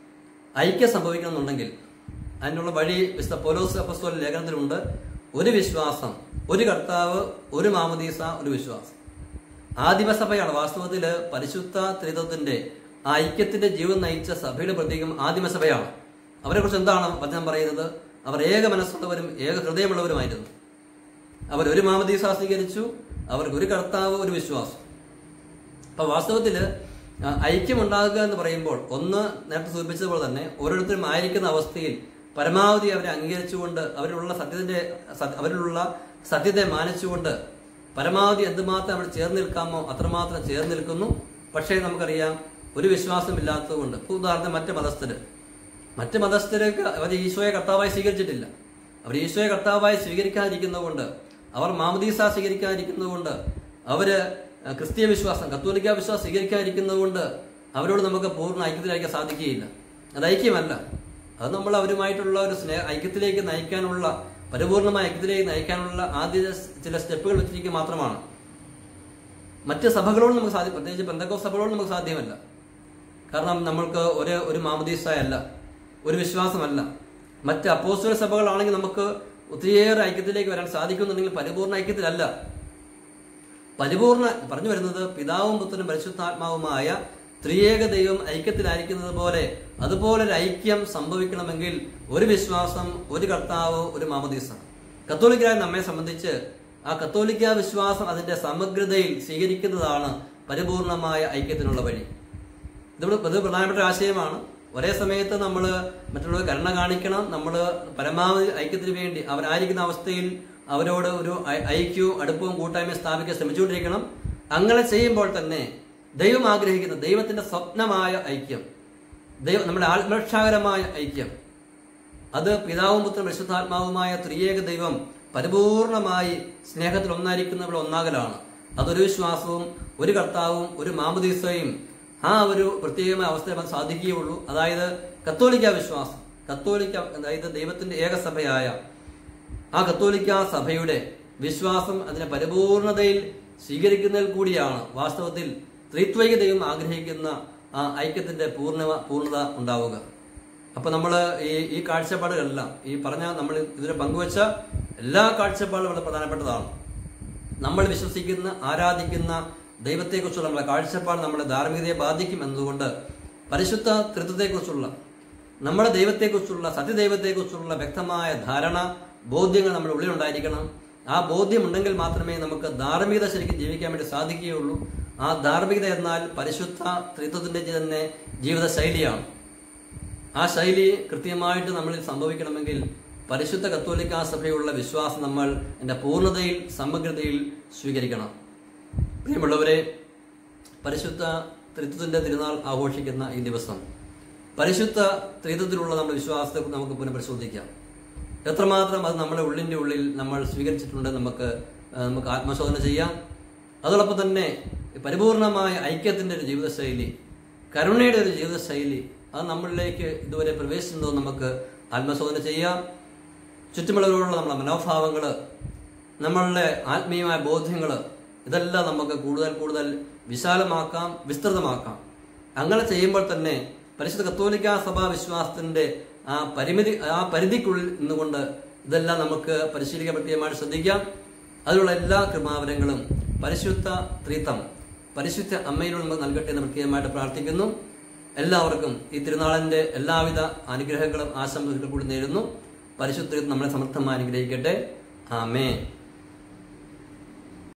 ഐക്യം സംഭവിക്കണമെന്നുണ്ടെങ്കിൽ അതിനുള്ള വഴി വിശുദ്ധ പോലോസ് അപ്പസ്തോല ലേഖനത്തിലുണ്ട് ഒരു വിശ്വാസം ഒരു കർത്താവ് ഒരു മാമദീസ ഒരു വിശ്വാസം ആദിമസഭയാണ് വാസ്തവത്തില് പരിശുദ്ധ ത്രിത്വത്തിന്റെ ആ ഐക്യത്തിന്റെ ജീവൻ നയിച്ച സഭയുടെ പ്രതീകം ആദിമസഭയാണ് അവരെ കുറിച്ച് എന്താണ് വചനം പറയുന്നത് അവർ ഏക മനസ്സുള്ളവരും ഏക ഹൃദയമുള്ളവരുമായിരുന്നു അവർ ഒരു മാമദീസ സ്വീകരിച്ചു അവർക്ക് ഒരു കർത്താവ് ഒരു വിശ്വാസം അപ്പൊ വാസ്തവത്തില് ആ, ഐക്യമുണ്ടാകുക എന്ന് പറയുമ്പോൾ ഒന്ന് നേരത്തെ സൂചിപ്പിച്ചതുപോലെ തന്നെ ഓരോരുത്തരും ആയിരിക്കുന്ന അവസ്ഥയിൽ പരമാവധി അവരെ അംഗീകരിച്ചുകൊണ്ട് അവരിലുള്ള സത്യത്തിന്റെ സ- അവരിലുള്ള സത്യത്തെ മാനിച്ചുകൊണ്ട് പരമാവധി എന്തുമാത്രം അവർ ചേർന്ന് നിൽക്കാമോ അത്രമാത്രം ചേർന്ന് നിൽക്കുന്നു പക്ഷേ നമുക്കറിയാം ഒരു വിശ്വാസമില്ലാത്തതുകൊണ്ട് ഇപ്പൊ ഉദാഹരണം മറ്റ് മതസ്ഥര് മറ്റ് മതസ്ഥർക്ക് അവർ ഈശോയെ കർത്താവായി സ്വീകരിച്ചിട്ടില്ല അവർ ഈശോയെ കർത്താവായി സ്വീകരിക്കാതിരിക്കുന്നതുകൊണ്ട് അവർ മാമദീസ സ്വീകരിക്കാതിരിക്കുന്നതുകൊണ്ട് അവര് അഹ് ക്രിസ്തീയ വിശ്വാസം കത്തോലിക്ക വിശ്വാസം സ്വീകരിക്കാതിരിക്കുന്നതുകൊണ്ട് അവരോട് നമുക്ക് പൂർണ്ണ ഐക്യത്തിലായിരിക്കാൻ സാധിക്കുകയില്ല അത് ഐക്യമല്ല അത് നമ്മൾ അവരുമായിട്ടുള്ള ഒരു സ്നേഹ ഐക്യത്തിലേക്ക് നയിക്കാനുള്ള പരിപൂർണമായ ഐക്യത്തിലേക്ക് നയിക്കാനുള്ള ആദ്യ ചില സ്റ്റെപ്പുകൾ വെച്ചിരിക്കുക മാത്രമാണ് മറ്റ് സഭകളോട് നമുക്ക് സാധ്യം പ്രത്യേകിച്ച് ബന്ധക്കോ സഭകളോട് നമുക്ക് സാധ്യമല്ല കാരണം നമ്മൾക്ക് ഒരു ഒരു മാമദീസായല്ല ഒരു വിശ്വാസമല്ല മറ്റ് അപ്പോസ്തല സഭകളാണെങ്കിൽ നമുക്ക് ഒത്തിരിയേറെ ഐക്യത്തിലേക്ക് വരാൻ സാധിക്കുന്നുണ്ടെങ്കിൽ പരിപൂർണ ഐക്യത്തിലല്ല പരിപൂർണ പറഞ്ഞു വരുന്നത് പിതാവും പുത്രനും പരിശുദ്ധാത്മാവുമായ ത്രിയേക ദൈവം ഐക്യത്തിലായിരിക്കുന്നത് പോലെ അതുപോലെ ഒരു ഐക്യം സംഭവിക്കണമെങ്കിൽ ഒരു വിശ്വാസം ഒരു കർത്താവ് ഒരു മാമദീസ കത്തോലിക്കരായ നമ്മെ സംബന്ധിച്ച് ആ കത്തോലിക്ക വിശ്വാസം അതിന്റെ സമഗ്രതയിൽ സ്വീകരിക്കുന്നതാണ് പരിപൂർണമായ ഐക്യത്തിനുള്ള വഴി ഇത് ഇത് പ്രധാനപ്പെട്ട ഒരു ആശയമാണ് ഒരേ സമയത്ത് നമ്മൾ മറ്റുള്ളവർ കരുണ കാണിക്കണം നമ്മൾ പരമാവധി ഐക്യത്തിന് വേണ്ടി അവരായിരിക്കുന്ന അവസ്ഥയിൽ അവരോട് ഒരു ഐ- ഐക്യവും അടുപ്പവും കൂട്ടായ്മയും സ്ഥാപിക്കാൻ ശ്രമിച്ചുകൊണ്ടിരിക്കണം അങ്ങനെ ചെയ്യുമ്പോൾ തന്നെ ദൈവം ആഗ്രഹിക്കുന്ന ദൈവത്തിന്റെ സ്വപ്നമായ ഐക്യം ദൈവം നമ്മുടെ ആത്മരക്ഷാകരമായ ഐക്യം അത് പിതാവും പുത്രനും പരിശുദ്ധാത്മാവുമായ ത്രിയേക ദൈവം പരിപൂർണമായി സ്നേഹത്തിൽ ഒന്നായിരിക്കുന്നവർ ഒന്നാകലാണ് അതൊരു വിശ്വാസവും ഒരു കർത്താവും ഒരു മാമദീസയും ആ ഒരു പ്രത്യേകമായ അവസ്ഥയിൽ അത് സാധിക്കുകയുള്ളൂ അതായത് കത്തോലിക്ക വിശ്വാസം കത്തോലിക്ക അതായത് ദൈവത്തിന്റെ ഏകസഭയായ ആ കത്തോലിക്ക സഭയുടെ വിശ്വാസം അതിനെ പരിപൂർണതയിൽ സ്വീകരിക്കുന്നതിൽ കൂടിയാണ് വാസ്തവത്തിൽ ത്രിത്വൈക ദൈവം ആഗ്രഹിക്കുന്ന ആ ഐക്യത്തിന്റെ പൂർണ്ണ പൂർണ്ണത ഉണ്ടാവുക അപ്പൊ നമ്മൾ ഈ ഈ കാഴ്ചപ്പാടുകളെല്ലാം ഈ പറഞ്ഞ നമ്മൾ ഇതിനെ പങ്കുവച്ച എല്ലാ കാഴ്ചപ്പാടുകളും വളരെ പ്രധാനപ്പെട്ടതാണ് നമ്മൾ വിശ്വസിക്കുന്ന ആരാധിക്കുന്ന ദൈവത്തെക്കുറിച്ചുള്ള നമ്മുടെ കാഴ്ചപ്പാട് നമ്മുടെ ധാർമ്മികതയെ ബാധിക്കും എന്നതുകൊണ്ട് പരിശുദ്ധ തൃത്വത്തെക്കുറിച്ചുള്ള നമ്മുടെ ദൈവത്തെക്കുറിച്ചുള്ള സത്യദൈവത്തെക്കുറിച്ചുള്ള വ്യക്തമായ ധാരണ ബോധ്യങ്ങൾ നമ്മുടെ ഉള്ളിലുണ്ടായിരിക്കണം ആ ബോധ്യമുണ്ടെങ്കിൽ മാത്രമേ നമുക്ക് ധാർമ്മികത ശരിക്കും ജീവിക്കാൻ വേണ്ടി സാധിക്കുകയുള്ളൂ ആ ധാർമ്മികത എന്നാൽ പരിശുദ്ധ ത്രിത്വത്തിന്റെ തന്നെ ജീവിത ശൈലിയാണ് ആ ശൈലി കൃത്യമായിട്ട് നമ്മളിൽ സംഭവിക്കണമെങ്കിൽ പരിശുദ്ധ കത്തോലിക്ക സഭയുള്ള വിശ്വാസം നമ്മൾ എൻ്റെ പൂർണ്ണതയിൽ സമഗ്രതയിൽ സ്വീകരിക്കണം പ്രിയമുള്ളവരെ പരിശുദ്ധ ത്രിത്വത്തിന്റെ തിരുനാൾ ആഘോഷിക്കുന്ന ഈ ദിവസം പരിശുദ്ധ ത്രിത്വത്തിലുള്ള നമ്മുടെ വിശ്വാസത്തെ നമുക്ക് പുനഃപരിശോധിക്കാം എത്രമാത്രം അത് നമ്മുടെ ഉള്ളിൻ്റെ ഉള്ളിൽ നമ്മൾ സ്വീകരിച്ചിട്ടുണ്ട് നമുക്ക് ആ, നമുക്ക് ആത്മശോധന ചെയ്യാം അതോടൊപ്പം തന്നെ ഈ പരിപൂർണമായ ഐക്യത്തിന്റെ ഒരു ജീവിതശൈലി കരുണയുടെ ഒരു ജീവിതശൈലി അത് നമ്മളിലേക്ക് ഇതുവരെ പ്രവേശിച്ചതോ നമുക്ക് ആത്മശോധന ചെയ്യാം ചുറ്റുമുള്ളവരോടുള്ള നമ്മുടെ മനോഭാവങ്ങൾ നമ്മളുടെ ആത്മീയമായ ബോധ്യങ്ങൾ ഇതെല്ലാം നമുക്ക് കൂടുതൽ കൂടുതൽ വിശാലമാക്കാം വിസ്തൃതമാക്കാം അങ്ങനെ ചെയ്യുമ്പോൾ തന്നെ പരിശുദ്ധ കത്തോലിക്ക സഭാ വിശ്വാസത്തിന്റെ ആ പരിമിതി ആ പരിധിക്കുള്ളിൽ നിന്നുകൊണ്ട് ഇതെല്ലാം നമുക്ക് പരിശീലിക്കാൻ പ്രത്യേകമായിട്ട് ശ്രദ്ധിക്കാം അതിനുള്ള എല്ലാ കൃപാവരങ്ങളും പരിശുദ്ധ ത്രീത്തം പരിശുദ്ധ അമ്മയിലൂടെ നമുക്ക് നൽകട്ടെ എന്ന് പ്രത്യേകമായിട്ട് പ്രാർത്ഥിക്കുന്നു എല്ലാവർക്കും ഈ തിരുനാളിന്റെ എല്ലാവിധ അനുഗ്രഹങ്ങളും ആശംസകളും കൂടി നേരുന്നു പരിശുദ്ധ നമ്മളെ സമർത്ഥമായി അനുഗ്രഹിക്കട്ടെ ആമേ